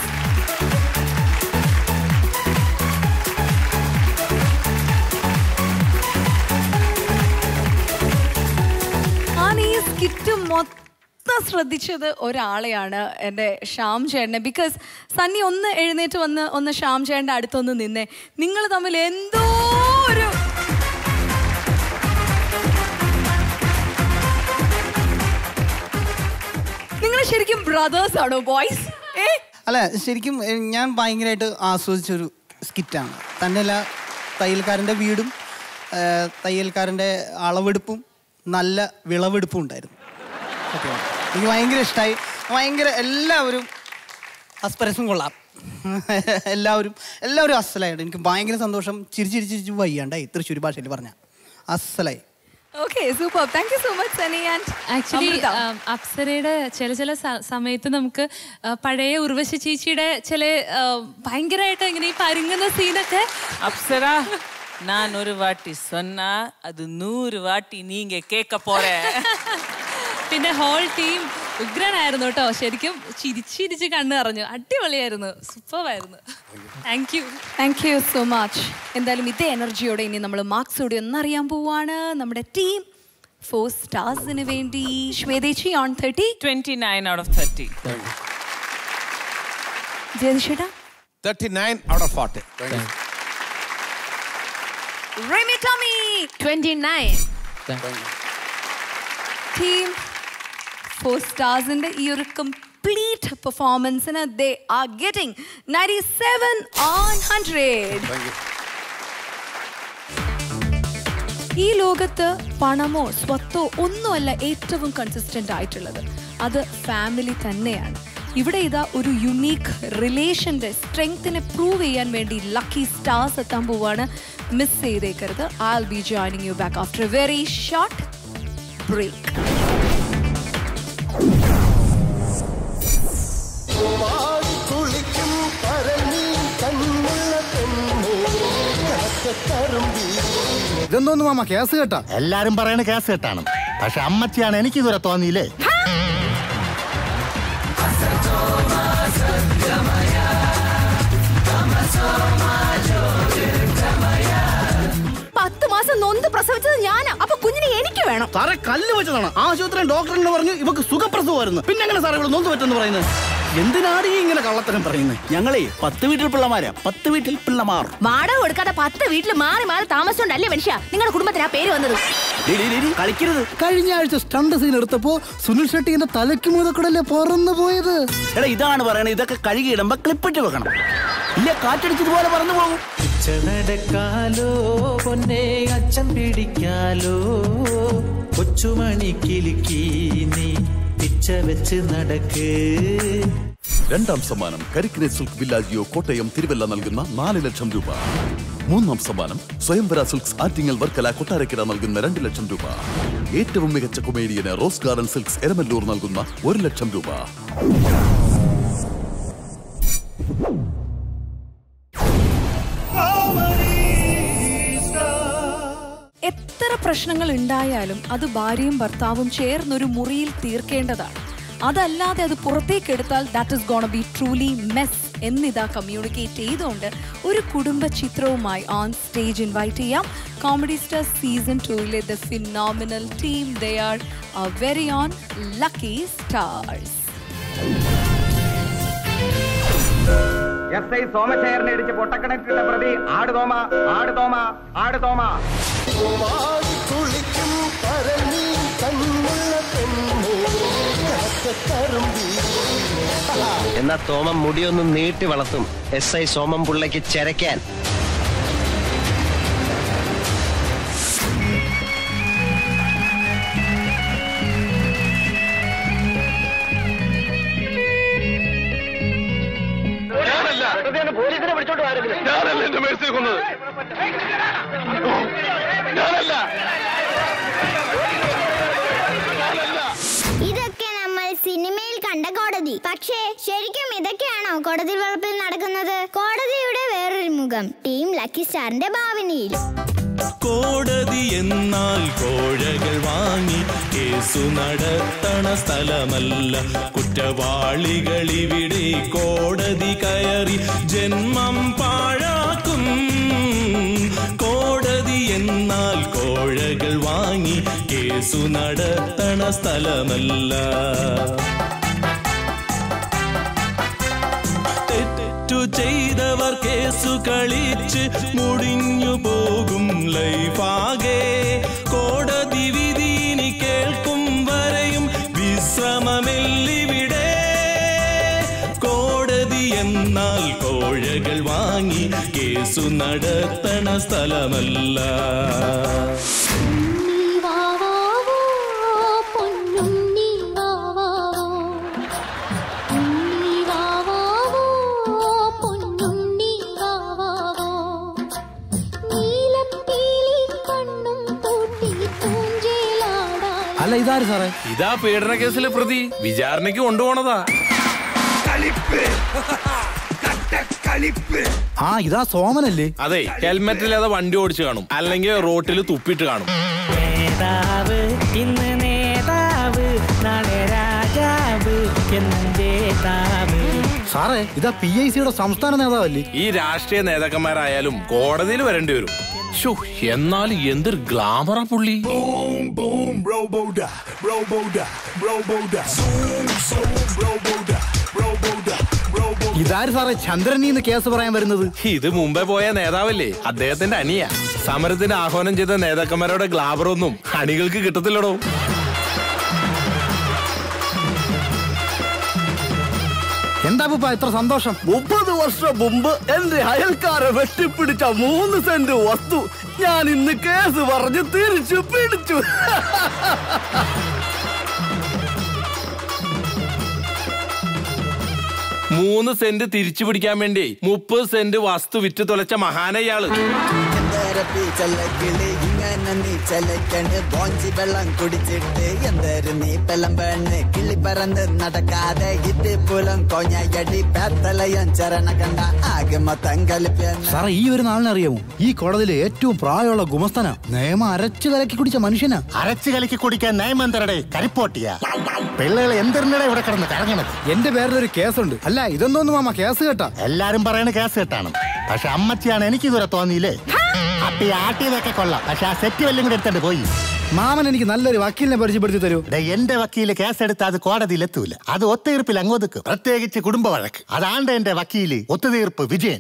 Speaker 2: ഞാൻ ഈ സ്കിറ്റ് മൊത്തം ശ്രദ്ധിച്ചത് ഒരാളെയാണ് എൻ്റെ ശ്യാം ചേട്ടനെ ബിക്കോസ് സണ്ണി ഒന്ന് എഴുന്നേറ്റ് വന്ന് ഒന്ന് ശ്യാം ചേട്ടൻ്റെ അടുത്തൊന്ന് നിന്നേ നിങ്ങൾ തമ്മിൽ എന്തോ ഒരു നിങ്ങൾ ശരിക്കും ബ്രദേഴ്സ് ആണോ ബോയ്സ് ഏ
Speaker 16: അല്ല ശരിക്കും എ, ഞാൻ ഭയങ്കരമായിട്ട് ആസ്വദിച്ചൊരു സ്കിറ്റാണ് തന്നെയല്ല തയ്യൽക്കാരൻ്റെ വീടും ഏ, തയ്യൽക്കാരൻ്റെ അളവെടുപ്പും നല്ല വിളവെടുപ്പും ഉണ്ടായിരുന്നു സത്യമാണ് എനിക്ക് ഭയങ്കര ഇഷ്ടമായി ഭയങ്കര എല്ലാവരും അസ്പരസും കൊള്ളാം എല്ലാവരും എല്ലാവരും അസ്സലായിട്ട് എനിക്ക് ഭയങ്കര സന്തോഷം ചിരിച്ചിരി ചിരിച്ച് വയ്യാണ്ടായി തൃശ്ശൂർ ഭാഷയിൽ പറഞ്ഞ അസ്സലായി
Speaker 2: okay super thank you so much Sani and
Speaker 17: actually അപ്സരയുടെ ചില ചില സ- സമയത്ത് നമുക്ക് ആ, പഴയ ഉർവശി ചേച്ചിയുടെ ചില ആ, ഭയങ്കരമായിട്ട് ഇങ്ങനെ ഈ പരുങ്ങുന്ന സീനൊക്കെ
Speaker 15: அப்சரா நான் ஒரு வாட்டி சொன்னா அது நூறு வாட்டி நீங்க கேட்க போற
Speaker 17: പിന്നെ ഹോൾ ടീം ഉഗ്രനായിരുന്നു കേട്ടോ ശരിക്കും ചിരിച്ചിരിച്ച് കണ്ണ് അറിഞ്ഞു അടിപൊളിയായിരുന്നു സൂപ്പറായിരുന്നു thank you
Speaker 2: thank you so much എന്തായാലും ഇതേ എനർജിയോടെ ഇനി നമ്മൾ മാർക്സ് കൂടി ഒന്നറിയാൻ പോവാണ് നമ്മുടെ ടീം ഫോർ സ്റ്റാർസിന് വേണ്ടി ശ്വേതേച്ചി on thirty
Speaker 15: twenty nine out of thirty
Speaker 2: ജയതിഷേട്ടാ
Speaker 4: thirty nine out of forty
Speaker 2: Rimi Tomy
Speaker 14: twenty nine
Speaker 2: team four സ്റ്റാർസിന്റെ ഈ ഒരു കംപ്ലീറ്റ് പെർഫോമൻസിന് they are getting ninety seven on hundred ഈ ലോകത്ത് പണമോ സ്വത്തോ ഒന്നുമല്ല ഏറ്റവും കൺസിസ്റ്റന്റ് ആയിട്ടുള്ളത് അത് ഫാമിലി തന്നെയാണ് ഇവിടെ ഇതാ ഒരു യുണീക്ക് റിലേഷന്റെ സ്ട്രെങ്തിനെ പ്രൂവ് ചെയ്യാൻ വേണ്ടി ലക്കി സ്റ്റാർസ് എത്താൻ പോവാണ് മിസ് ചെയ്തേക്കരുത് I will be joining you back after a very short break
Speaker 18: കുളിക്കും പരമീ കണ്ണുള്ള പെണ്ണേ കറുമ്പി
Speaker 12: ഇതെന്തോന്ന് മാമ കേസ് കേട്ടാ എല്ലാരും പറയണ കേസ് കേട്ടാണ് പക്ഷെ അമ്മച്ചിയാണ് എനിക്ക് ഇതുവരെ തോന്നിയില്ലേ
Speaker 9: പത്ത് മാസം നൊന്ത് പ്രസവിച്ചത് ഞാനാ അപ്പൊ കുഞ്ഞിനെ എനിക്ക് വേണം
Speaker 11: സാറേ കല്ല് വെച്ചതാണ് ആശുപത്രി ഡോക്ടറിന് പറഞ്ഞു ഇവക്ക് സുഖപ്രസവമായിരുന്നു പിന്നെ എങ്ങനെ സാറേ ഇവിടെ നൊന്ത് പറ്റെന്ന് പറയുന്നത് എന്തിനാണ് ഈ ഇങ്ങനെ കള്ളത്തരം പറയുന്നത് ഞങ്ങളെ പത്ത് വീട്ടിൽ പിള്ളമാരാ പത്ത് വീട്ടിൽ പിള്ളമാർ
Speaker 9: വാടക കൊടുക്കാതെ പത്ത് വീട്ടിൽ മാറി മാറി താമസിച്ചോണ്ടല്ലേ മനുഷ്യ നിങ്ങളുടെ കുടുംബത്തിന് ആ പേര് വന്നത്
Speaker 11: കളിക്കരുത്
Speaker 16: കഴിഞ്ഞ ആഴ്ച സ്റ്റണ്ട് സീൻ എടുത്തപ്പോ സുനിൽ ഷെട്ടിന്റെ തലയ്ക്ക് മുതക്കൂടല്ലേ പറന്നു പോയത്
Speaker 11: എടാ ഇതാണ് പറയണത് ഇതൊക്കെ കഴുകിയിടുമ്പോ ക്ലിപ്പിട്ട് വെക്കണം ഇല്ല കാറ്റടിച്ചതുപോലെ പറന്നു പോകും
Speaker 5: നടക്കാലോ പൊന്നെ അച്ഛൻ പിടിക്കാലോ കൊച്ചുമണി കിലുക്കി നീ പിച്ച വെച്ച് നടക്ക്
Speaker 13: രണ്ടാം സമ്മാനം കരിക്കിനെ സിൽക്ക് വില്ലാജിയോ കോട്ടയം തിരുവല്ല നൽകുന്ന നാല് ലക്ഷം രൂപ മൂന്നാം സമ്മാനം സ്വയംവര സിൽക്സ് ആറ്റിങ്ങൽ വർക്കല കൊട്ടാരക്കര നൽകുന്ന രണ്ട് ലക്ഷം രൂപ ഏറ്റവും മികച്ച കൊമേഡിയന് റോസ് ഗാർഡൻ സിൽക്സ് എരമല്ലൂർ നൽകുന്ന ഒരു ലക്ഷം രൂപ
Speaker 2: എത്ര പ്രശ്നങ്ങൾ ഉണ്ടായാലും അത് ഭാര്യയും ഭർത്താവും ചേർന്നൊരു മുറിയിൽ തീർക്കേണ്ടതാണ് അതല്ലാതെ അത് പുറത്തേക്ക് എടുത്താൽ that is gone be truly mess എന്നിതാ കമ്മ്യൂണിക്കേറ്റ് ചെയ്തുകൊണ്ട് ഒരു കുടുംബ ചിത്രവുമായി ഓൺ സ്റ്റേജ് ഇൻവൈറ്റ് ചെയ്യാം കോമഡി സ്റ്റാർ സീസൺ ടൂയിലെ the phenomenal team they are very on lucky stars
Speaker 19: S I സോമശേഖരനെ ഇടിച്ച് പൊട്ടക്കിണറ്റിട്ട പ്രതി ആട് തോമ ആട് തോമ ആട് തോമ
Speaker 18: കുളിക്കും പരമീ കണ്ണുള്ള പെണ്ണേ കറുമ്പി
Speaker 20: എന്നാ തോമം മുടിയൊന്ന് നീട്ടി വളർത്തും എസ് ഐ സോമം പിള്ളയ്ക്ക് ചെരക്കാൻ
Speaker 19: പോലീസിനെ വിളിച്ചോണ്ട് ഞാനല്ല എന്റെ മേഴ്സിയെ കൊന്നത് ഞാനല്ല
Speaker 21: ഇതൊക്കെ നമ്മൾ സിനിമയിൽ കണ്ട കോടതി പക്ഷേ ശരിക്കും ഇതൊക്കെയാണോ കോടതി വളപ്പിൽ നടക്കുന്നത് കോടതിയുടെ വേറൊരു മുഖം ടീം ലക്കി സ്റ്റാറിന്റെ ഭാവനയിൽ
Speaker 3: കോടതി എന്നാൽ കോഴകൾ വാങ്ങി കേസു നടത്തണ സ്ഥലമല്ല കുറ്റവാളികൾ ഇവിടെ കോടതി കയറി ജന്മം പാഴാക്കും കോടതി എന്നാൽ കോഴകൾ വാങ്ങി കേസു നടത്തണ സ്ഥലമല്ല തെറ്റു ചെയ്തവർ കേസു കളിച്ച് മുടിഞ്ഞു പോകും ലൈഫാകെ കോടതി വിധീനി കേൾക്കും വരെയും വിശ്രമമില്ലിവിടെ കോടതി എന്നാൽ കോഴകൾ വാങ്ങി കേസു നടത്തണ സ്ഥലമല്ല
Speaker 11: അല്ല ഇതാര് സാറേ
Speaker 4: ഇതാ പീഡന കേസിലെ പ്രതി വിചാരണയ്ക്ക് കൊണ്ടുപോണതാ
Speaker 11: ആ ഇതാ സോമനല്ലേ
Speaker 4: അതെ ഹെൽമെറ്റില്ലാതെ വണ്ടി ഓടിച്ചു കാണും അല്ലെങ്കിൽ റോട്ടിൽ തുപ്പിട്ട് കാണും
Speaker 7: നേതാവ് ഇന്ന് നേതാവ് നാളെ രാജാവ് എന്നും ജേതാവ്
Speaker 11: സാറേ ഇതാ പി ഐ സിയുടെ സംസ്ഥാന നേതാവല്ലേ
Speaker 4: ഈ രാഷ്ട്രീയ നേതാക്കന്മാരായാലും കോടതിയിൽ വരേണ്ടി വരും ശോ, എന്നാലും എന്തൊരു ഗ്ലാമറാ പുള്ളി
Speaker 11: ഇതാര് സാറേ ചന്ദ്രനീന്ന് കേസ് പറയാൻ വരുന്നത്
Speaker 4: ഇത് മുമ്പേ പോയ നേതാവല്ലേ അദ്ദേഹത്തിന്റെ അനിയ സമരത്തിന് ആഹ്വാനം ചെയ്ത നേതാക്കന്മാരുടെ ഗ്ലാമറൊന്നും അണികൾക്ക് കിട്ടത്തില്ലടോ
Speaker 11: എന്താ പൂപ്പ ഇത്ര സന്തോഷം
Speaker 22: മുപ്പത് വർഷം മുമ്പ് എന്റെ അയൽക്കാരെ വെട്ടിപ്പിടിച്ച മൂന്ന് സെന്റ് വസ്തു ഞാൻ ഇന്ന് കേസ് പറഞ്ഞ് തിരിച്ചു പിടിച്ചു
Speaker 4: മൂന്ന് സെന്റ് തിരിച്ചു പിടിക്കാൻ വേണ്ടി മുപ്പത് സെന്റ് വസ്തു വിറ്റ് തുലച്ച മഹാനയാള്
Speaker 23: കിളി ഇങ്ങനെ നീ ചലക്കണ് ബോഞ്ചി വെള്ളം കുടിച്ചിട്ട് എന്തൊരു നീ പെലം വേണ് കിളി പറന്ന് നടക്കാതെ ഇത് പുലം കൊഞ്ഞയടി പേത്തലയം ചരണ കണ്ട ആകെ മൊത്തം കളിപ്പേന്ന്
Speaker 11: സാറേ ഈ ഒരു നാളിനെ അറിയാമോ ഈ കോടതിയിലെ ഏറ്റവും പ്രായമുള്ള ഗുമസ്തന നിയമം അരച്ചു കലക്കി കുടിച്ച മനുഷ്യനാ
Speaker 12: അരച്ചു കലക്കി കുടിക്കാൻ നയമം തരടേ കരിപ്പോട്ടിയ പിള്ളേകൾ എന്തിനാണ് ഇവിടെ കിടന്ന് കറങ്ങണത്
Speaker 11: എന്റെ പേരിലൊരു കേസുണ്ട് അല്ല ഇതൊന്നും മാമ കേസ് കേട്ടാ
Speaker 12: എല്ലാരും പറയണ കേസ് കേട്ടാണ് പക്ഷെ അമ്മച്ചിയാണ് എനിക്ക് ഇതുവരെ തോന്നിയില്ലേ അപ്പൊ ഈ ആട്ടിയതൊക്കെ കൊള്ളാം പക്ഷെ ആ സെറ്റ് വല്ലതും കൂടെ എടുത്തോണ്ട് പോയി
Speaker 11: മാമൻ എനിക്ക് നല്ലൊരു വക്കീലിനെ പരിചയപ്പെടുത്തി തരൂ
Speaker 12: ദേ, എന്റെ വക്കീല് കേസെടുത്ത് അത് കോടതിയിൽ എത്തൂല അത് ഒത്തുതീർപ്പിൽ അങ്ങോട്ടും പ്രത്യേകിച്ച് കുടുംബ വഴക്ക് അതാണ്ട് എന്റെ വക്കീല് ഒത്തുതീർപ്പ് വിജയൻ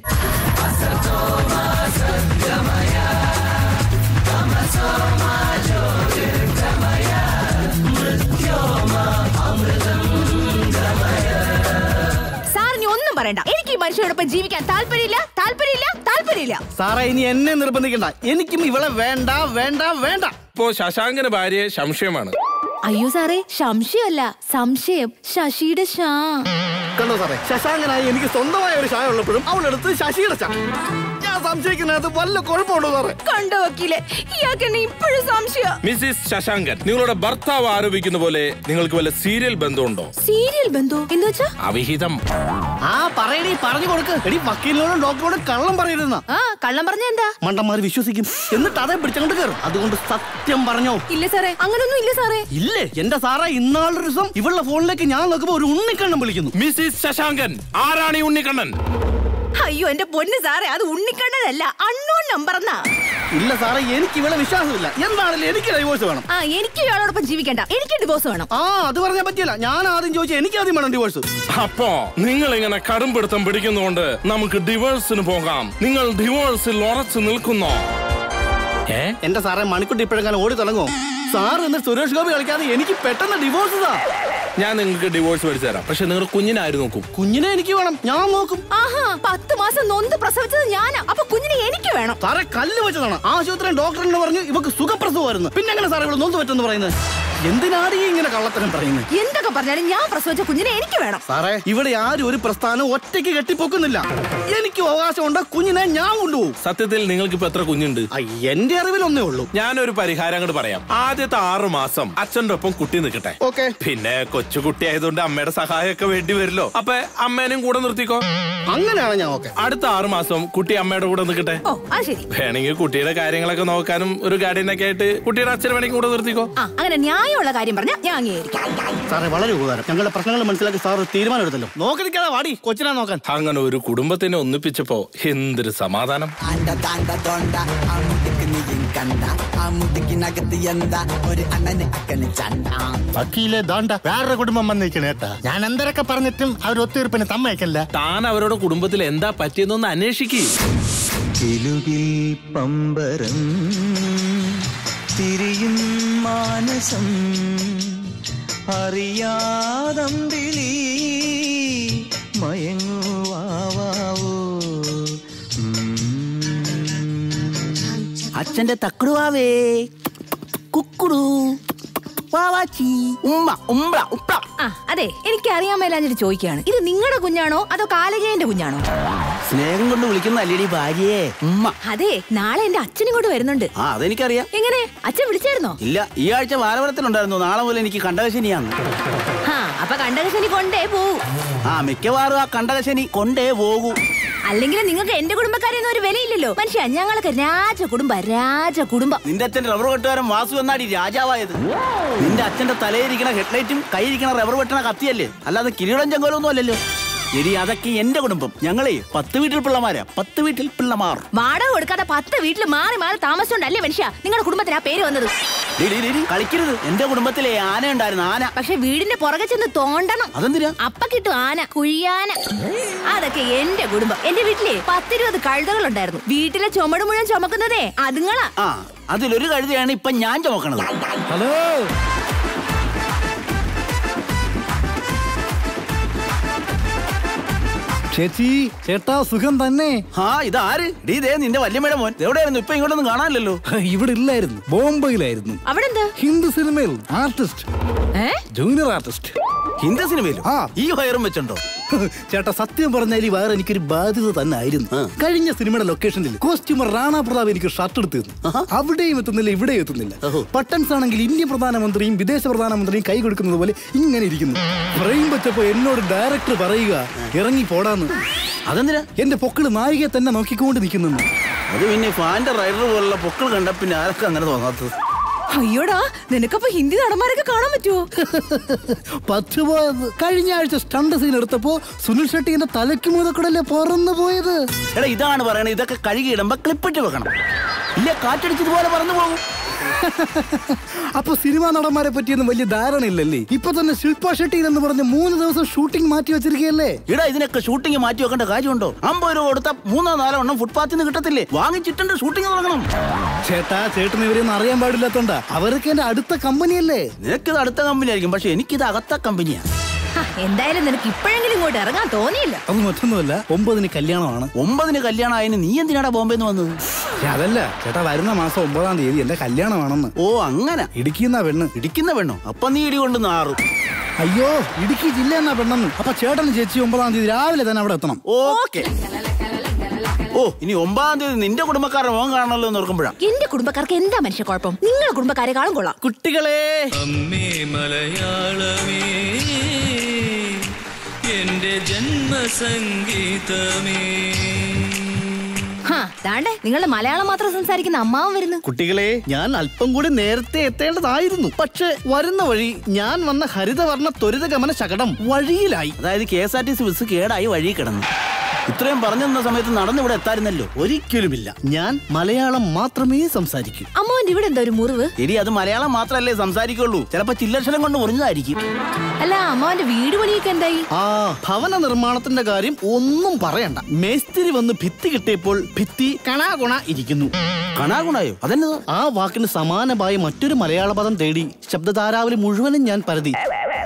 Speaker 24: സാറിന് ഒന്നും പറയണ്ട എനിക്ക് ഈ മനുഷ്യരോടൊപ്പം ജീവിക്കാൻ താല്പര്യമില്ല താല്പര്യമില്ല താല്പര്യമില്ല
Speaker 22: സാറേ ഇനി എന്നെ നിർബന്ധിക്കണ്ട എനിക്കും ഇവളെ വേണ്ട വേണ്ട വേണ്ട
Speaker 4: ഇപ്പോ ശശാങ്കന് ഭാര്യയെ സംശയമാണ്
Speaker 24: അയ്യോ സാറേ സംശയമല്ല സംശയം ശശിയുടെ ഷാ
Speaker 22: കണ്ടോ സാറേ ശശാങ്കനായി എനിക്ക് സ്വന്തമായ ഒരു ചായ ഉള്ളപ്പോഴും അവളെടുത്ത് ശശിയുടെ ചായ ഞാൻ സംശയിക്കുന്നത് വല്ല കുഴപ്പമുണ്ടോ സാറേ
Speaker 24: കണ്ടോ വക്കീലെ ഇയാൾക്ക് എന്നെ ഇപ്പോഴും സംശയം
Speaker 4: മിസ്സിസ് ശശാങ്കൻ നിങ്ങളുടെ ഭർത്താവ് ആരോപിക്കുന്ന പോലെ നിങ്ങൾക്ക് വല്ല സീരിയൽ ബന്ധമുണ്ടോ
Speaker 24: സീരിയൽ ബന്ധു എന്ന് വെച്ചാ
Speaker 4: അവിഹിതം
Speaker 22: ആ പറയടി പറഞ്ഞു കൊടുക്ക് എടി വക്കീലിനോടും ഡോക്ടറോടും കള്ളം പറയരുതെന്നാ
Speaker 24: ആ കള്ളം പറഞ്ഞ എന്താ
Speaker 22: മണ്ടന്മാർ വിശ്വസിക്കും എന്നിട്ട് അതേ പിടിച്ചങ്ങോട്ട് കയറും അതുകൊണ്ട് സത്യം പറഞ്ഞോ
Speaker 24: ഇല്ല സാറേ അങ്ങനൊന്നും ഇല്ല സാറേ
Speaker 22: ഇല്ലേ എന്റെ സാറേ ഇന്നാളൊരു ദിവസം ഇവളുടെ ഫോണിലേക്ക് ഞാൻ നോക്കുമ്പോ ഒരു ഉണ്ണിക്കണ്ണം വിളിക്കുന്നു
Speaker 4: മിസ്സിസ് ശശാങ്കൻ ആരാണ് ഈ ഉണ്ണിക്കണ്ണൻ
Speaker 24: അയ്യോ എന്റെ പൊന്ന് സാറേ അത് ഉണ്ണിക്കണ്ണനല്ല അണ്ണോൺ നമ്പർ എന്നാ
Speaker 22: ഇല്ല സാറേ എനിക്ക് ഇവളെ വിശ്വാസമില്ല എന്താണെങ്കിലും എനിക്ക് ഡൈവോഴ്സ് വേണം
Speaker 24: ആ എനിക്ക് ഇയാളോടൊപ്പം ജീവിക്കണ്ട എനിക്ക് ഡിവോഴ്സ് വേണം
Speaker 22: ആ അത് പറഞ്ഞാൽ പറ്റില്ല ഞാൻ ആദ്യം ചോദിച്ചു എനിക്ക് ആദ്യം വേണം ഡിവോഴ്സ്
Speaker 4: അപ്പോ നിങ്ങൾ ഇങ്ങനെ കടുംപിടുത്തം പിടിക്കുന്നതുകൊണ്ട് നമുക്ക് ഡിവോഴ്സിന് പോകാം നിങ്ങൾ ഡിവോഴ്സിൽ ഉറച്ചു നിൽക്കുന്നോ ഏ
Speaker 22: എന്റെ സാറേ മണിക്കുട്ടി ഇപ്പോഴെങ്ങനെ ഓടി തുടങ്ങുമോ സാർ എന്ന് സുരേഷ് ഗോപി കളിക്കാതെ എനിക്ക് പെട്ടെന്ന് ഡിവോഴ്സ് താ
Speaker 4: ഞാൻ നിങ്ങൾക്ക് ഡിവോഴ്സ് പഠിച്ചു തരാം പക്ഷെ നിങ്ങൾ കുഞ്ഞിനെ ആര് നോക്കും
Speaker 22: കുഞ്ഞിനെ എനിക്ക് വേണം ഞാൻ നോക്കും
Speaker 24: ആഹാ പത്ത് മാസം നൊന്ത് പ്രസവിച്ചത് ഞാനാ അപ്പൊ കുഞ്ഞിനെ എനിക്ക് വേണം
Speaker 22: സാറേ കല്ല് വെച്ചതാണ് ആശുപത്രി ഡോക്ടറിന് പറഞ്ഞു ഇവക്ക് സുഖപ്രസവമായിരുന്നു പിന്നെ എങ്ങനെ സാറേ ഇവിടെ നൊന്ത് പറ്റുമെന്ന് പറയുന്നത്
Speaker 11: എന്തിനാണ് ഈ ഇങ്ങനെ കള്ളത്തരം പറയുന്നത്
Speaker 24: എന്തൊക്കെ പറഞ്ഞാലും ഞാൻ പ്രസവിച്ച കുഞ്ഞിനെ എനിക്ക് വേണം
Speaker 11: സാറേ ഇവിടെ ആരും ഒരു പ്രസ്ഥാനം ഒറ്റയ്ക്ക് കെട്ടിപ്പൊക്കുന്നില്ല എനിക്ക് അവകാശമുണ്ട് കുഞ്ഞിനെ ഞാൻ കൊണ്ടുപോകും
Speaker 4: സത്യത്തിൽ നിങ്ങൾക്ക് ഇപ്പൊ എത്ര കുഞ്ഞുണ്ട്
Speaker 11: എന്റെ അറിവിൽ ഒന്നേ ഉള്ളൂ
Speaker 4: ഞാനൊരു പരിഹാരം അങ്ങോട്ട് പറയാം ആദ്യത്തെ ആറു മാസം അച്ഛന്റെ ഒപ്പം കുട്ടി നിൽക്കട്ടെ
Speaker 11: ഓക്കെ
Speaker 4: പിന്നെ കൊച്ചുകുട്ടി ആയതുകൊണ്ട് അമ്മയുടെ സഹായമൊക്കെ വേണ്ടി വരില്ലോ അപ്പൊ അമ്മേനും കൂടെ നിർത്തിക്കോ
Speaker 11: അങ്ങനെയാണ് ഞാൻ ഓക്കെ
Speaker 4: അടുത്ത ആറു മാസം കുട്ടി അമ്മയുടെ കൂടെ നിൽക്കട്ടെ
Speaker 24: ഓ അത് ശരി
Speaker 4: വേണമെങ്കിൽ കുട്ടിയുടെ കാര്യങ്ങളൊക്കെ നോക്കാനും ഒരു ഗാർഡിയനൊക്കെ ആയിട്ട് കുട്ടിയുടെ അച്ഛനെ വേണമെങ്കിൽ കൂടെ നിർത്തിക്കോ
Speaker 24: ആ അങ്ങനെ ന്യായമുള്ള കാര്യം പറഞ്ഞാൽ ഞാൻ അംഗീകരിക്കാം
Speaker 11: സാറേ വളരെ ഉപകാരം ഞങ്ങളുടെ പ്രശ്നങ്ങൾ മനസ്സിലാക്കി സാർ ഒരു തീരുമാനം എടുത്തല്ലോ നോക്കി നിൽക്കാതെ വാടി കൊച്ചിനെ നോക്കാൻ
Speaker 4: അങ്ങനെ ഒരു കുടുംബത്തിനെ ഒന്നിപ്പിച്ചപ്പോ എന്തൊരു സമാധാനം
Speaker 23: ആണ്ട താണ്ട തോണ്ട ആ മുടിക്ക് നീയും കണ്ട ആ മുടിക്കിനകത്ത് എന്താ ഒരു അണ്ണന് അക്കന് ചണ്ട
Speaker 12: വക്കീലെ ദോണ്ട വേറൊരു കുടുംബം വന്നിരിക്കണ കേട്ടാ ഞാൻ എന്തൊക്കെ പറഞ്ഞിട്ടും അവർ ഒത്തീർപ്പിന് സമ്മതിക്കല്ല
Speaker 4: താൻ അവരുടെ കുടുംബത്തിൽ എന്താ പറ്റിയെന്നൊന്ന് അന്വേഷിക്കേ
Speaker 5: കിലുകിൽ പമ്പരം തിരിയും മാനസം അറിയാതമ്പിളി മയങ്ങുവാവോ
Speaker 11: അച്ഛന്റെ തക്കുടുവാവേ കുക്കുടു വാവാച്ചി ഉമ്മ ഉമ്പ്ര ഉപ്ര
Speaker 24: ആ അതെ എനിക്ക് അറിയാൻ മേലാഞ്ഞിട്ട് ചോദിക്കുകയാണ് ഇത് നിങ്ങളുടെ കുഞ്ഞാണോ അതോ കാലകേന്റെ കുഞ്ഞാണോ
Speaker 11: സ്നേഹം കൊണ്ട് വിളിക്കുന്ന അല്ലേടി ഭാര്യയെ ഉമ്മ
Speaker 24: അതെ നാളെ എന്റെ അച്ഛനും കൂടെ വരുന്നുണ്ട്
Speaker 11: ആ അതെനിക്കറിയാം
Speaker 24: എങ്ങനെ അച്ഛൻ വിളിച്ചായിരുന്നോ
Speaker 11: ഇല്ല ഈ ആഴ്ച വാരവരത്തിലുണ്ടായിരുന്നു നാളെ മുതൽ എനിക്ക് കണ്ടകശനിയാണ്
Speaker 24: ആ അപ്പൊ കണ്ടകശനി കൊണ്ടേ പോവൂ
Speaker 11: ആ മിക്കവാറും ആ കണ്ടകശനി കൊണ്ടേ പോകൂ
Speaker 24: അല്ലെങ്കിൽ നിങ്ങൾക്ക് എന്റെ കുടുംബക്കാരെയൊന്നും ഒരു വിലയില്ലല്ലോ മനുഷ്യ ഞങ്ങളൊക്കെ രാജ കുടുംബ രാജ കുടുംബം
Speaker 11: നിന്റെ അച്ഛന്റെ റബ്ബർ വെട്ടുകാരൻ വാസു എന്നാടി രാജാവായത് നിന്റെ അച്ഛന്റെ തലയിരിക്കണ ഹെഡ്ലൈറ്റും കൈയിരിക്കണ റബ്ബർ വെട്ടണ കത്തിയല്ലേ അല്ലാതെ കിരീടം ചെങ്കോലൊന്നും അല്ലല്ലോ എടി അതൊക്കെ എന്റെ കുടുംബം ഞങ്ങളെ പത്ത് വീട്ടിൽ പിള്ളമാരാ പത്ത് വീട്ടിൽ പിള്ളമാർ
Speaker 24: വാടക കൊടുക്കാതെ പത്ത് വീട്ടിൽ മാറി മാറി താമസിച്ചോണ്ടല്ലേ മനുഷ്യ നിങ്ങളുടെ കുടുംബത്തിന് ആ പേര് വന്നത്
Speaker 11: ഡി, ഡി, ഡി, ഡി, കളിക്കരുത് എന്റെ കുടുംബത്തിലെ ആന ഉണ്ടായിരുന്നു ആന
Speaker 24: പക്ഷെ വീടിന്റെ പുറകെ ചെന്ന് തോണ്ടണം
Speaker 11: അതെന്തിനാ
Speaker 24: അപ്പ കിട്ടും ആന കുഴിയാന അതൊക്കെ എന്റെ കുടുംബം എന്റെ വീട്ടിലെ പത്തിരുപത് കഴുതകൾ ഉണ്ടായിരുന്നു വീട്ടിലെ ചുമട് മുഴുവൻ ചുമക്കുന്നതേ അതുങ്ങളാ
Speaker 11: ആ അതിലൊരു കഴുതയാണ് ഇപ്പൊ ഞാൻ ചുമക്കണത്
Speaker 16: ഹലോ ചേച്ചി ചേട്ടാ സുഖം തന്നെ
Speaker 11: ആ ഇതാര് ഡീ ദേ നിന്റെ വല്യമ്മയുടെ മോൻ എവിടെയായിരുന്നു ഇപ്പൊ ഇങ്ങോട്ടൊന്നും കാണാനില്ലല്ലോ
Speaker 16: ഇവിടെ ഇല്ലായിരുന്നു ബോംബെയിലായിരുന്നു
Speaker 24: അവിടെ എന്താ
Speaker 16: ഹിന്ദി സിനിമയിൽ ആർട്ടിസ്റ്റ്
Speaker 24: ഏ
Speaker 16: ജൂനിയർ ആർട്ടിസ്റ്റ്
Speaker 11: ഹിന്ദി സിനിമയിലും
Speaker 16: ആ
Speaker 11: ഈ വയറും വെച്ചുണ്ടോ
Speaker 16: ചേട്ടാ സത്യം പറഞ്ഞാൽ ഈ വയർ എനിക്കൊരു ബാധ്യത തന്നെ ആയിരുന്നു കഴിഞ്ഞ സിനിമയുടെ ലൊക്കേഷനിൽ കോസ്റ്റ്യൂമർ റാണ പ്രതാപ് എനിക്ക് ഷർട്ട് എടുത്ത് തന്നു അവിടെയും എത്തുന്നില്ല ഇവിടെയും എത്തുന്നില്ല പട്ടൻസ് ആണെങ്കിൽ ഇന്ത്യൻ പ്രധാനമന്ത്രിയും വിദേശ പ്രധാനമന്ത്രിയും കൈ കൊടുക്കുന്നത് പോലെ ഇങ്ങനെ ഇരിക്കുന്നു ഫ്രെയിം വെച്ചപ്പോ എന്നോട് ഡയറക്ടർ പറയുക ഇറങ്ങി പോടാന്ന്
Speaker 11: അതെന്തിനാ
Speaker 16: എന്റെ പൊക്കിള് നായികയെ തന്നെ നോക്കിക്കൊണ്ട് നിൽക്കുന്നു
Speaker 11: അത് പിന്നെ ഫാന്റെ റൈഡർ പോലുള്ള പൊക്കൾ കണ്ട പിന്നെ ആരൊക്കെ അങ്ങനെ തോന്നാത്തത്
Speaker 24: അയ്യോടാ നിനക്കപ്പോ ഹിന്ദി നടന്മാരൊക്കെ കാണാൻ പറ്റുമോ
Speaker 16: പറ്റുപോയത് കഴിഞ്ഞ ആഴ്ച സ്റ്റണ്ട് സീൻ എടുത്തപ്പോ സുനിൽ ഷെട്ടിന്റെ തലയ്ക്ക് മുതക്കൂടല്ലേ പറന്നു പോയത്
Speaker 11: എടാ ഇതാണ് പറയണത് ഇതൊക്കെ കഴുകിയിടുമ്പോ ക്ലിപ്പിട്ട് വെക്കണം ഇല്ല കാറ്റടിച്ചതുപോലെ പറന്നു പോകും
Speaker 16: അപ്പൊ സിനിമാ നടന്മാരെ പറ്റിയൊന്നും വലിയ ധാരണയില്ലല്ലേ ഇപ്പൊ തന്നെ ശില്പ ഷെട്ടി എന്ന് പറഞ്ഞ് മൂന്ന് ദിവസം ഷൂട്ടിംഗ് മാറ്റി വെച്ചിരിക്കുകയല്ലേ
Speaker 11: ഇടാ ഇതിനൊക്കെ ഷൂട്ടിംഗ് മാറ്റി വെക്കേണ്ട കാര്യമുണ്ടോ അമ്പത് രൂപ കൊടുത്ത മൂന്നോ നാലോ എണ്ണം ഫുട്പാത്തിൽ നിന്ന് കിട്ടത്തില്ലേ വാങ്ങിച്ചിട്ടുണ്ട് ഷൂട്ടിംഗ് തുടങ്ങണം
Speaker 16: ചേട്ടാ ചേട്ടന് ഇവരെയൊന്നും അറിയാൻ പാടില്ലാത്തോണ്ടാ അവരൊക്കെ എന്റെ അടുത്ത കമ്പനിയല്ലേ
Speaker 11: നിനക്കിത് അടുത്ത കമ്പനി ആയിരിക്കും പക്ഷെ എനിക്കിത് അകത്ത കമ്പനിയാണ്
Speaker 24: ഹ, എന്തായാലും നിനക്ക് ഇപ്പോഴെങ്കിലും ഇങ്ങോട്ട് ഇറങ്ങാൻ തോന്നിയില്ല
Speaker 16: അത് മറ്റൊന്നുമല്ല ഒമ്പതിന് കല്യാണമാണ്
Speaker 11: ഒമ്പതിന് കല്യാണം ആയതിന് നീ എന്തിനാടാ ബോംബെന്ന് വന്നത്
Speaker 16: ഏ, അതല്ല ചേട്ടാ വരുന്ന മാസം ഒമ്പതാം തീയതി എന്റെ കല്യാണമാണെന്ന്
Speaker 11: ഓ അങ്ങനെ
Speaker 16: ഇടുക്കിന്നാ പെണ്ണ്
Speaker 11: ഇടിക്കുന്ന പെണ്ണോ അപ്പൊ നീ ഇടി കൊണ്ട് നാറും
Speaker 16: അയ്യോ ഇടുക്കി ജില്ല എന്നാ പെണ്ണെന്ന് അപ്പൊ ചേട്ടന് ചേച്ചി ഒമ്പതാം തീയതി രാവിലെ തന്നെ അവിടെ എത്തണം
Speaker 11: ഓക്കെ ഓ ഇനി ഒമ്പതാം തീയതി നിന്റെ കുടുംബക്കാരുടെ മോൻ കാണണമല്ലോ എന്ന് ഓർക്കുമ്പോഴാ
Speaker 24: എന്റെ കുടുംബക്കാർക്ക് എന്താ മനുഷ്യ കുഴപ്പം നിങ്ങളുടെ കുടുംബക്കാരെക്കാളും കൊള്ളാം
Speaker 11: കുട്ടികളെ
Speaker 3: അമ്മേ മലയാളമേ എന്റെ ജന്മസംഗീതമേ
Speaker 24: ഹാ ദാണ്ടേ നിങ്ങളുടെ മലയാളം മാത്രം സംസാരിക്കുന്ന അമ്മാവൻ വരുന്നു
Speaker 11: കുട്ടികളെ
Speaker 5: ഞാൻ അല്പം കൂടി നേരത്തെ എത്തേണ്ടതായിരുന്നു പക്ഷെ വരുന്ന വഴി ഞാൻ വന്ന ഹരിതവർണ്ണ ത്വരിതഗമന ശകടം വഴിയിലായി
Speaker 11: അതായത് K S R T C bus കേടായി വഴി കിടന്നു ഇത്രയും പറഞ്ഞു നിന്ന സമയത്ത് നടന്ന് ഇവിടെ എത്തായിരുന്നല്ലോ
Speaker 5: ഒരിക്കലുമില്ല ഞാൻ മലയാളം മാത്രമേ സംസാരിക്കൂ
Speaker 24: അമ്മാവന്റെ ഇവിടെ എന്താ ഒരു മുറിവ്
Speaker 11: എടി അത് മലയാളം മാത്രമല്ലേ സംസാരിക്കുള്ളൂ ചിലപ്പോ ചില്ലക്ഷരം കൊണ്ട് മുറിഞ്ഞതായിരിക്കും
Speaker 24: അല്ല അമ്മാവന്റെ വീട് പണിയൊക്കെ എന്തായി
Speaker 5: ആ ഭവന നിർമ്മാണത്തിന്റെ കാര്യം ഒന്നും പറയണ്ട മേസ്തിരി വന്ന് ഭിത്തി കിട്ടിയപ്പോൾ ഭിത്തി കണാകുണ ഇരിക്കുന്നു
Speaker 11: കണാകുണായോ അതെന്നതോ
Speaker 5: ആ വാക്കിന് സമാനമായ മറ്റൊരു മലയാള പദം തേടി ശബ്ദധാരാവലി മുഴുവനും ഞാൻ പരതി